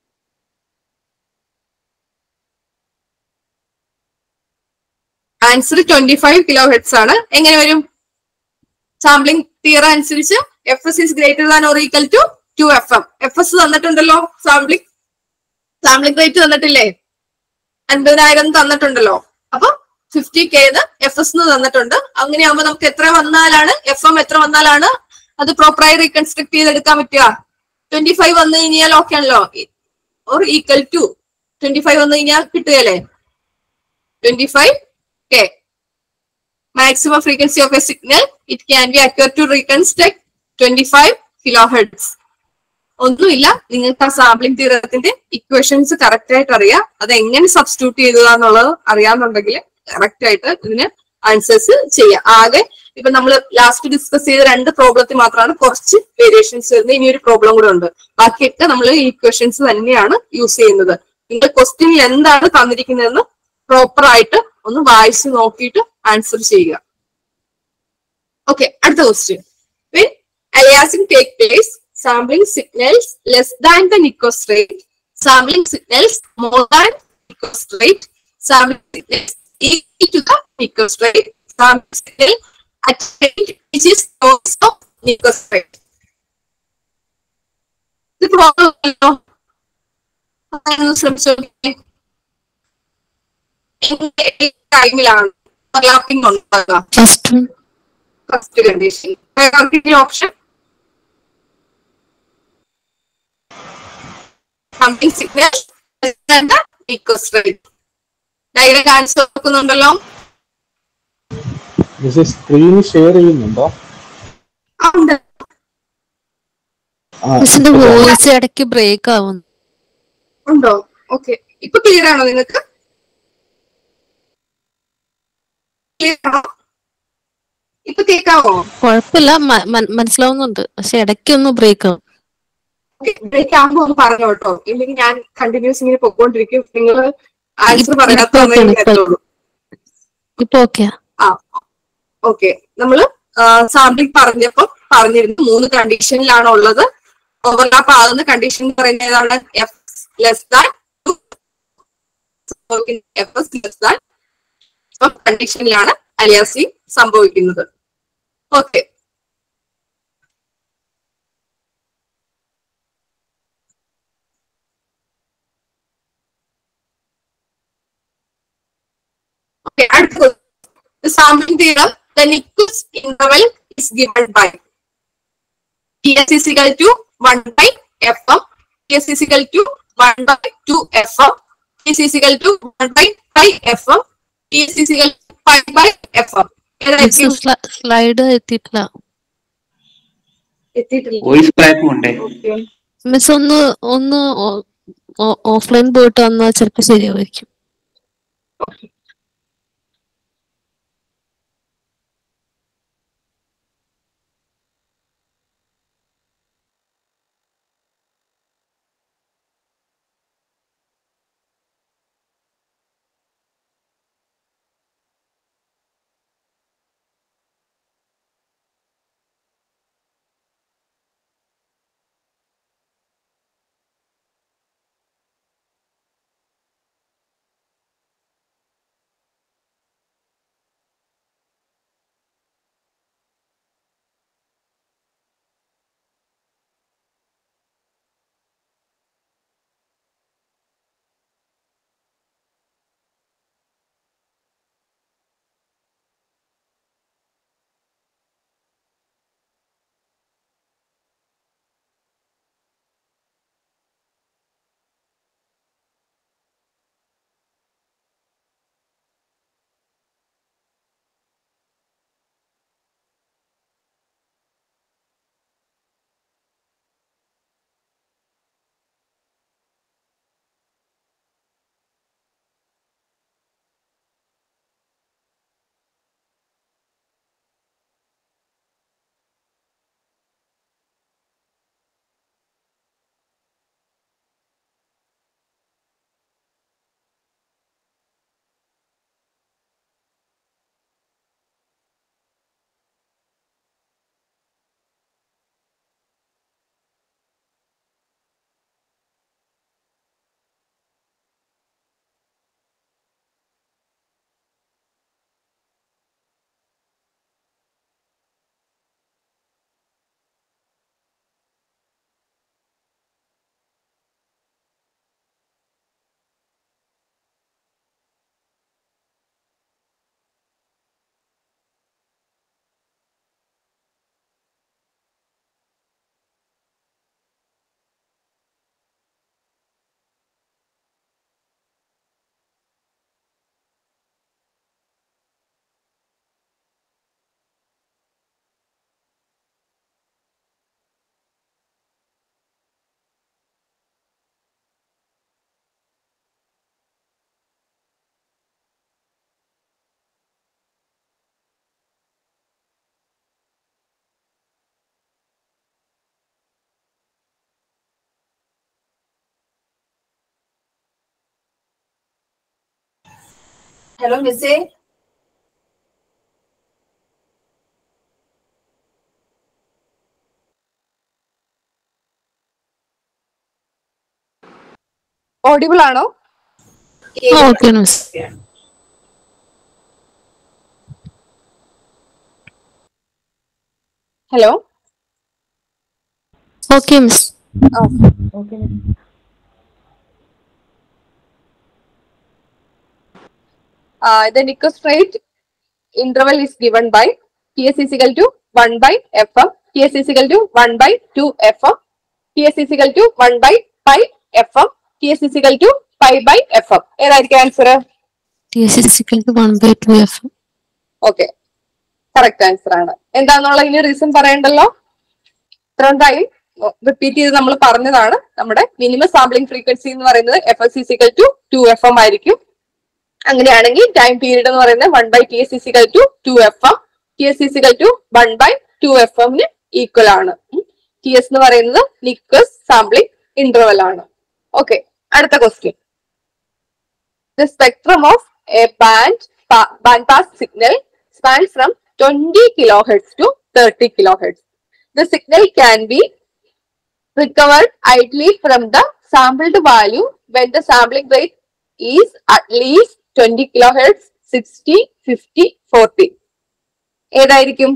answer twenty five kilo hertz ആണ് എങ്ങനെ വരും sampling theorem അനുസരിച്ച് F S is greater than or equal to two F M F S തന്നിട്ടുണ്ടല്ലോ sampling sampling rate തന്നിട്ടില്ലേ അൻപതിനായിരം തന്നിട്ടുണ്ടല്ലോ അപ്പൊ ഫിഫ്റ്റി കെ എഫ് എസ് തന്നിട്ടുണ്ട് അങ്ങനെയാകുമ്പോ നമുക്ക് എത്ര വന്നാലാണ് എഫ് എം എത്ര വന്നാലാണ് അത് പ്രോപ്പറായി റീകൺസ്ട്രക്ട് ചെയ്തെടുക്കാൻ പറ്റുക ട്വന്റി ഫൈവ് വന്നു കഴിഞ്ഞാൽ ഓക്കെ ആണല്ലോ or equal to twenty five വന്നു കഴിഞ്ഞാൽ കിട്ടുകയല്ലേ twenty five K maximum frequency of a signal, it can be accurate to reconstruct 25 kilohertz. ഒന്നുമില്ല നിങ്ങൾക്ക് ആ സാമ്പിളിംഗ് തീരത്തിന്റെ ഇക്വേഷൻസ് കറക്റ്റ് ആയിട്ട് അറിയാം അത് എങ്ങനെ സബ്സ്റ്റിറ്റ്യൂട്ട് ചെയ്തതാന്നുള്ളത് അറിയാന്നുണ്ടെങ്കിൽ കറക്റ്റ് ആയിട്ട് ഇതിന് ആൻസേഴ്സ് ചെയ്യാം ആകെ ഇപ്പൊ നമ്മൾ ലാസ്റ്റ് ഡിസ്കസ് ചെയ്ത രണ്ട് പ്രോബ്ലത്തിൽ മാത്രമാണ് കുറച്ച് വേരിയേഷൻസ് വരുന്നത് ഇനി ഒരു പ്രോബ്ലം കൂടെ ഉണ്ട് ബാക്കിയൊക്കെ നമ്മൾ ഇക്വേഷൻസ് തന്നെയാണ് യൂസ് ചെയ്യുന്നത് നിങ്ങളുടെ ക്വസ്റ്റ്യനിൽ എന്താണ് തന്നിരിക്കുന്നതെന്ന് പ്രോപ്പർ ആയിട്ട് ഒന്ന് വായിച്ച് നോക്കിയിട്ട് ആൻസർ ചെയ്യുക ഓക്കെ അടുത്ത question when aliasing take place sampling signals less than the Nyquist rate sampling signals more than Nyquist rate sampling signals equal to the Nichols rate. Sampling signal at rate which is close of Nichols rate. ഇത് problem ഉണ്ടല്ലോ അതൊന്ന് ശ്രമിച്ചു നോക്കിയേ ടൈമിലാണ് overlapping ഉണ്ടാകുക first one first condition option sample signal request rate diagram കാണിച്ചു നോക്കുന്നുണ്ടല്ലോ miss screen share ചെയ്യുന്നുണ്ടോ ആ, ഉണ്ട്. ആ, മിസ്സിന്റെ വോയിസ് ഇടയ്ക്ക് ബ്രേക്ക് ആവുന്നു ഉണ്ടോ ഓക്കെ ഇപ്പൊ ക്ലിയർ ആണോ നിങ്ങൾക്ക് ക്ലിയർ ആണോ ഇപ്പൊ കേൾക്കാമോ കുഴപ്പമില്ല മ- മ- മനസ്സിലാവുന്നുണ്ട് പക്ഷെ ഇടയ്ക്ക് ഒന്ന് ബ്രേക്ക് ആവും ബ്രേക്ക് ആകുമ്പോ ഒന്ന് പറഞ്ഞു കേട്ടോ ഇല്ലെങ്കിൽ ഞാൻ കണ്ടിന്യൂസ് ഇങ്ങനെ പൊക്കോണ്ടിരിക്കും നിങ്ങൾ ആൻസർ ഇപ്പൊ പറയാത്ത okay ആണ്, ഇപ്പൊ എത്തുള്ളൂ ഇപ്പൊ ഓക്കെയാ ആ ഓക്കെ നമ്മള് സാമ്പിളിംഗ് പറഞ്ഞപ്പോ പറഞ്ഞിരുന്നു മൂന്ന് കണ്ടീഷനിലാണ് ഉള്ളത് ഓവർലാപ്പ് ആകുന്ന കണ്ടീഷൻ എന്ന് പറയുന്നത് ഏതാണ് F less than F S less than കണ്ടീഷനിലാണ് അലിയാസി സംഭവിക്കുന്നത് ഓക്കെ ഓക്കെ അടുത്തത് the sampling theorem, the Nichols interval is given by Ts is equal to 1 by Fm, Ts is equal to 1 by 2 Fm, Ts is equal to 1 by pi Fm, Ts is equal to 5 by Fm. ഏതായിരിക്കും? Slide എത്തിയിട്ടില്ല എത്തിയിട്ടില്ല. Voice ക്രാക്കും ഉണ്ടേ Okay. Miss ഒന്ന് ഒന്ന് offline പോയിട്ട് വന്നാൽ ചിലപ്പോ ശരിയാവുമായിരിക്കും ഹലോ മിസ്സേ ഓഡിബിൾ ആണോ okay miss hello okay miss uh, the Nichols rate interval is given by Ts is equal to 1 by Fm, Ts is equal to 1 by 2 Fm, Ts is equal to 1 by pi Fm, T S is equal to five by F M ഏതായിരിക്കും answer T S is equal to one by two F okay correct answer ആണ് എന്താന്നുള്ള ഇനി reason പറയണ്ടല്ലോ ഇത്രയും time repeat ചെയ്ത് നമ്മൾ പറഞ്ഞതാണ് നമ്മുടെ മിനിമം സാമ്പിളിംഗ് ഫ്രീക്വൻസി എന്ന് പറയുന്നത് F S is equal to two F M ആയിരിക്കും അങ്ങനെയാണെങ്കിൽ ടൈം പീരീഡ് എന്ന് പറയുന്നത് one by T S is equal to two F M T S is equal to one by two F എമ്മിന് ഈക്വൽ ആണ് ടി എസ് എന്ന് പറയുന്നത് നിക്കസ് സാമ്പിളിംഗ് ഇന്റർവൽ ആണ് okay അടുത്ത question the spectrum of a band pa- band pass signal spans from 20 kilohertz to 30 kilohertz. The signal can be recovered idly from the sampled value when the sampling rate is at least 20 kilohertz, 60, 50, 40. ഏതായിരിക്കും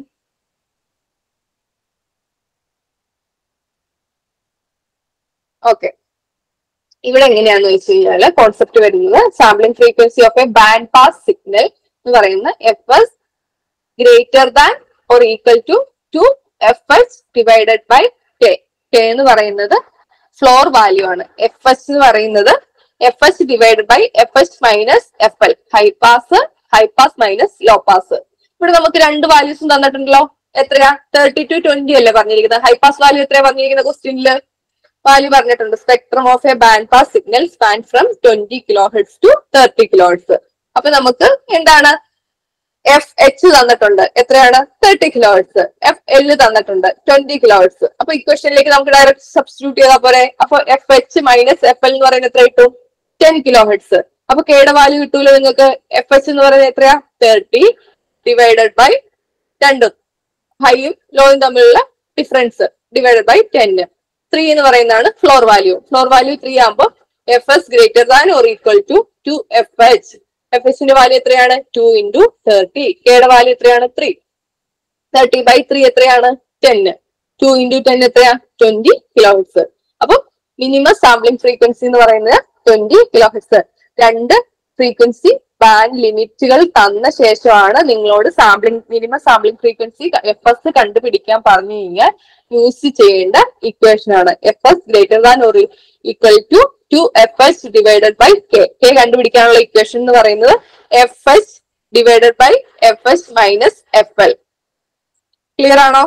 okay ഇവിടെ എങ്ങനെയാന്ന് വെച്ച് കഴിഞ്ഞാല് concept വരുന്നത് sampling frequency of a band pass signal എന്ന് പറയുന്നത് F S greater than or equal to two F S divided by K K എന്ന് പറയുന്നത് ഫ്ലോർ വാല്യൂ ആണ് എഫ് എസ് എന്ന് പറയുന്നത് F S divided by F S minus F L high pass high pass minus low pass ഇവിടെ നമുക്ക് രണ്ട് വാല്യൂസും തന്നിട്ടുണ്ടല്ലോ എത്രയാ thirty two twenty അല്ലേ പറഞ്ഞിരിക്കുന്നത് ഹൈ പാസ് വാല്യൂ എത്രയാ പറഞ്ഞിരിക്കുന്ന ക്വസ്റ്റ്യനില് വാല്യൂ പറഞ്ഞിട്ടുണ്ട് spectrum of a band pass signal span from twenty kilo hertz to thirty kilo hertz അപ്പൊ നമുക്ക് എന്താണ് എഫ് എച്ച് തന്നിട്ടുണ്ട് എത്രയാണ് thirty kilo hertz F L തന്നിട്ടുണ്ട് ട്വന്റി കിലോ ഹെഡ്സ് അപ്പൊ ഇക്വേഷനിലേക്ക് നമുക്ക് ഡയറക്റ്റ് സബ്സ്റ്റിറ്റ്യൂട്ട് ചെയ്താൽ പോരെ അപ്പൊ F H minus F L എന്ന് പറയുന്നത് എത്ര കിട്ടും ടെൻ കിലോ ഹെഡ്സ് അപ്പൊ കെയുടെ വാല്യൂ കിട്ടൂല നിങ്ങൾക്ക് എഫ് എച്ച് എന്ന് പറയുന്നത് എത്രയാ തേർട്ടി ഡിവൈഡഡ് ബൈ രണ്ടും ഹൈയും ലോയും തമ്മിലുള്ള ഡിഫറൻസ് ഡിവൈഡഡ് ബൈ ടെന്ന് ത്രീ എന്ന് പറയുന്നതാണ് floor value floor value three ആകുമ്പോൾ F S greater than or equal to two F H F എച്ചിന്റെ വാല്യൂ എത്രയാണ് ടു ഇൻറ്റു തേർട്ടി കെയുടെ വാല്യൂ എത്രയാണ് ത്രീ തേർട്ടി ബൈ ത്രീ എത്രയാണ് ടെന്ന് ടു ഇൻറ്റു ടെൻ എത്രയാ ട്വന്റി കിലോ ഹെഡ്സ് അപ്പൊ minimum sampling frequency എന്ന് പറയുന്നത് ട്വന്റി കിലോ ഹെഡ്സ് രണ്ട് ഫ്രീക്വൻസി ബാൻഡ് ലിമിറ്റുകൾ തന്ന ശേഷമാണ് നിങ്ങളോട് sampling minimum sampling frequency F S കണ്ടുപിടിക്കാൻ പറഞ്ഞു കഴിഞ്ഞാൽ യൂസ് ചെയ്യേണ്ട ഇക്വേഷൻ ആണ് F S greater than or equal to two F S divided by K K കണ്ടുപിടിക്കാനുള്ള ഇക്വേഷൻ എന്ന് പറയുന്നത് F S divided by F S minus F L clear ആണോ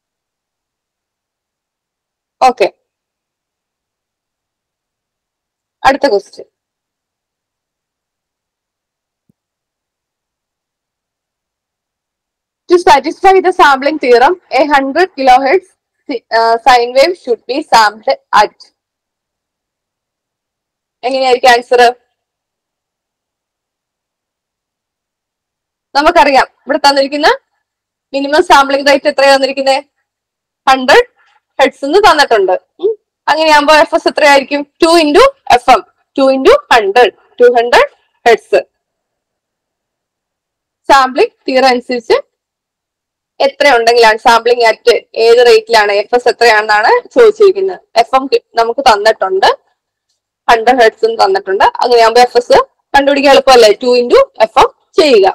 okay അടുത്ത question To satisfy the sampling theorem, a 100 kilohertz si- uh, sine wave should be sampled at എങ്ങനെയായിരിക്കും answer നമുക്കറിയാം ഇവിടെ തന്നിരിക്കുന്ന minimum sampling rate എത്രയാ തന്നിരിക്കുന്നത് hundred hertz എന്ന് തന്നിട്ടുണ്ട് ഉം. അങ്ങനെയാകുമ്പോ എഫ് എസ് എത്രയായിരിക്കും two into F M two into hundred two hundred hertz sampling theorem അനുസരിച്ച് എത്ര ഉണ്ടെങ്കിലാണ് സാമ്പിളിംഗ് അറ്റ് ഏത് റേറ്റിലാണ് എഫ് എസ് എത്രയാണെന്നാണ് ചോദിച്ചിരിക്കുന്നത് എഫ് എം നമുക്ക് തന്നിട്ടുണ്ട് ഹൺഡ്രഡ് ഹെഡ്സും തന്നിട്ടുണ്ട് അങ്ങനെയാകുമ്പോൾ എഫ് എസ് കണ്ടുപിടിക്കാൻ എളുപ്പമല്ലേ ടു ഇൻറ്റു എഫ് എം ചെയ്യുക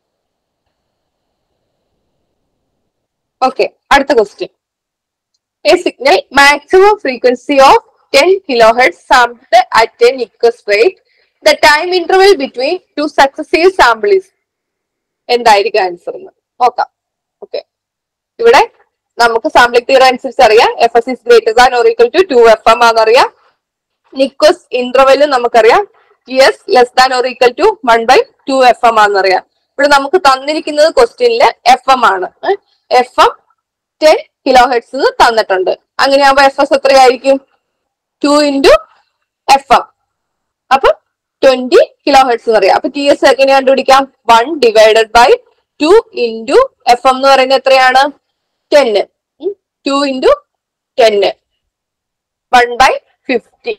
ഓക്കെ അടുത്ത question a signal maximum frequency of ten kilo hertz sampled at a Nyquist rate the time interval between two successive samples എന്തായിരിക്കും answer എന്ന് നോക്കാം ഓക്കെ ഇവിടെ നമുക്ക് സാമ്പിളിംഗ് തീറ അനുസരിച്ച് അറിയാം F S is greater than or equal to two F M ആണെന്നറിയാം Nyquist ഇന്റർവെല്ലും നമുക്കറിയാം T S less than or equal to one by two F M ആണെന്നറിയാം ഇവിടെ നമുക്ക് തന്നിരിക്കുന്നത് ക്വസ്റ്റ്യനില് എഫ് എം ആണ് F M ten kilo hertz തന്നിട്ടുണ്ട് അങ്ങനെയാകുമ്പോ എഫ് എസ് എത്രയായിരിക്കും ടു ഇൻറ്റു എഫ് എം അപ്പൊ ട്വന്റി കിലോ ഹെഡ്സ് എന്ന് പറയാം അപ്പൊ ടി എസ് എങ്ങനെ കണ്ടുപിടിക്കാം one divided by two into F M എന്ന് പറയുന്നത് എത്രയാണ് ടെന്ന് ടു ഇൻറ്റു ടെന്ന് one by fifty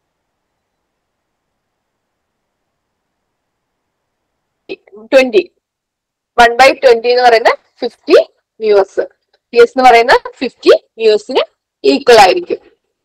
twenty one by twenty എന്ന് പറയുന്നത് ഫിഫ്റ്റി വ്യൂസ് ടി എസ് എന്ന് പറയുന്നത് ഫിഫ്റ്റി വ്യൂസിന് ഈക്വൽ ആയിരിക്കും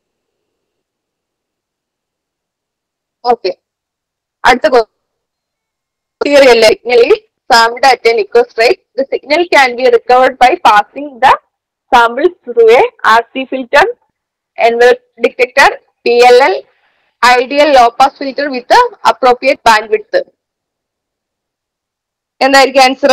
ഓക്കെ അടുത്ത theory സിഗ്നലി sampled at an echo rate, the signal can be recovered by passing the sample through a RC filter, envelope detector, PLL, ideal low pass filter with appropriate band width എന്തായിരിക്കും answer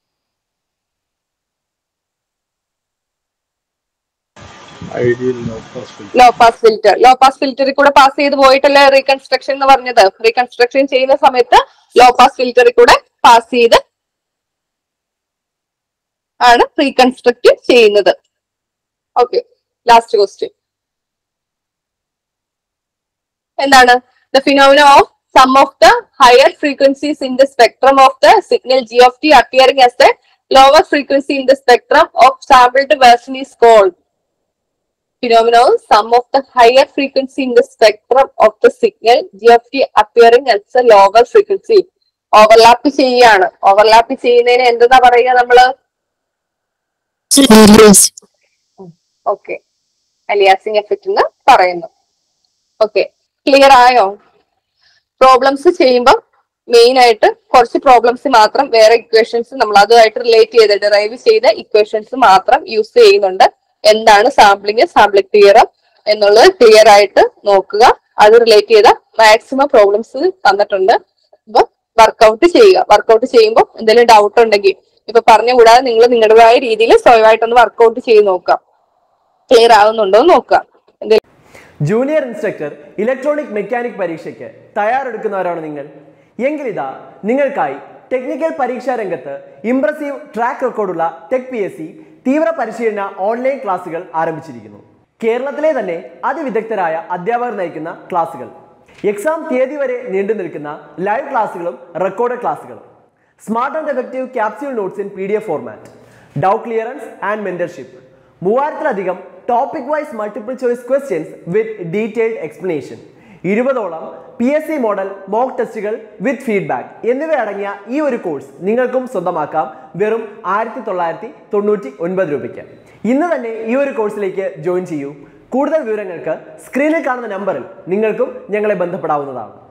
ideal low pass filter low pass filter low pass ഫിൽറ്ററിൽ കൂടെ pass ചെയ്ത് പോയിട്ടല്ലേ reconstruction എന്ന് പറഞ്ഞത് reconstruction ചെയ്യുന്ന സമയത്ത് law pass ഫിൽറ്ററിൽ കൂടെ പാസ് ചെയ്ത് ആണ് റീകൺസ്ട്രക്ട് ചെയ്യുന്നത് ഓക്കെ ലാസ്റ്റ് ക്വസ്റ്റ്യൻ എന്താണ് the phenomena of some of the higher frequencies in the spectrum of the signal G of T appearing as the lower frequency in the spectrum of sampled version is called phenomenon some of the higher frequency in the spectrum of the signal g of t appearing as a lower frequency overlap ചെയ്യാണ് overlap ചെയ്യുന്നതിന് എന്താ പറയുക നമ്മള് okay aliasing effect എന്ന് പറയുന്നു okay clear ആയോ problems ചെയ്യുമ്പോൾ main ആയിട്ട് കുറച്ച് പ്രോബ്ലംസ് മാത്രം വേറെ ഇക്വേഷൻസ് നമ്മൾ അതുമായിട്ട് റിലേറ്റ് ചെയ്ത് ഡിറൈവ് ചെയ്ത ഇക്വേഷൻസ് മാത്രം യൂസ് ചെയ്യുന്നുണ്ട് എന്താണ് സാമ്പിളിങ് സാമ്പിളിംഗ് തിയറം എന്നുള്ളത് ക്ലിയർ ആയിട്ട് നോക്കുക അത് റിലേറ്റ് ചെയ്ത മാക്സിമം പ്രോബ്ലംസ് തന്നിട്ടുണ്ട് അപ്പൊ വർക്കൗട്ട് ചെയ്യുക വർക്കൗട്ട് ചെയ്യുമ്പോൾ എന്തെങ്കിലും ഡൗട്ട് ഉണ്ടെങ്കിൽ ഇപ്പൊ പറഞ്ഞു കൂടാതെ നിങ്ങൾ നിങ്ങളുടേതായ രീതിയിൽ സ്വയമായിട്ടൊന്ന് വർക്കൗട്ട് ചെയ്ത് നോക്കാം ക്ലിയർ ആവുന്നുണ്ടോ എന്ന് നോക്കുക എന്തെങ്കിലും ജൂനിയർ ഇൻസ്ട്രക്ടർ ഇലക്ട്രോണിക് മെക്കാനിക് പരീക്ഷയ്ക്ക് തയ്യാറെടുക്കുന്നവരാണ് നിങ്ങൾ എങ്കിലിതാ നിങ്ങൾക്കായി ടെക്നിക്കൽ പരീക്ഷാ രംഗത്ത് ഇംപ്രസീവ് ട്രാക്ക് റെക്കോർഡുള്ള ടെക് പി എസ് സി തീവ്ര പരിശീലന ഓൺലൈൻ ക്ലാസുകൾ ആരംഭിച്ചിരിക്കുന്നു കേരളത്തിലെ തന്നെ അതിവിദഗ്ധരായ അധ്യാപകർ നയിക്കുന്ന ക്ലാസുകൾ എക്സാം തീയതി വരെ നീണ്ടു നിൽക്കുന്ന ലൈവ് ക്ലാസുകളും റെക്കോർഡ് ക്ലാസുകളും smart and effective capsule notes in P D F format doubt clearance and mentorship മൂവായിരത്തിലധികം topic wise multiple choice questions with detailed explanation ഇരുപതോളം P S C model mock ടെസ്റ്റുകൾ വിത്ത് ഫീഡ്ബാക്ക് എന്നിവ അടങ്ങിയ ഈ ഒരു course നിങ്ങൾക്കും സ്വന്തമാക്കാം വെറും ആയിരത്തി തൊള്ളായിരത്തി തൊണ്ണൂറ്റി ഒൻപത് രൂപയ്ക്ക് ഇന്ന് തന്നെ ഈ ഒരു കോഴ്സിലേക്ക് ജോയിൻ ചെയ്യൂ കൂടുതൽ വിവരങ്ങൾക്ക് സ്ക്രീനിൽ കാണുന്ന നമ്പറിൽ നിങ്ങൾക്കും ഞങ്ങളെ ബന്ധപ്പെടാവുന്നതാണ്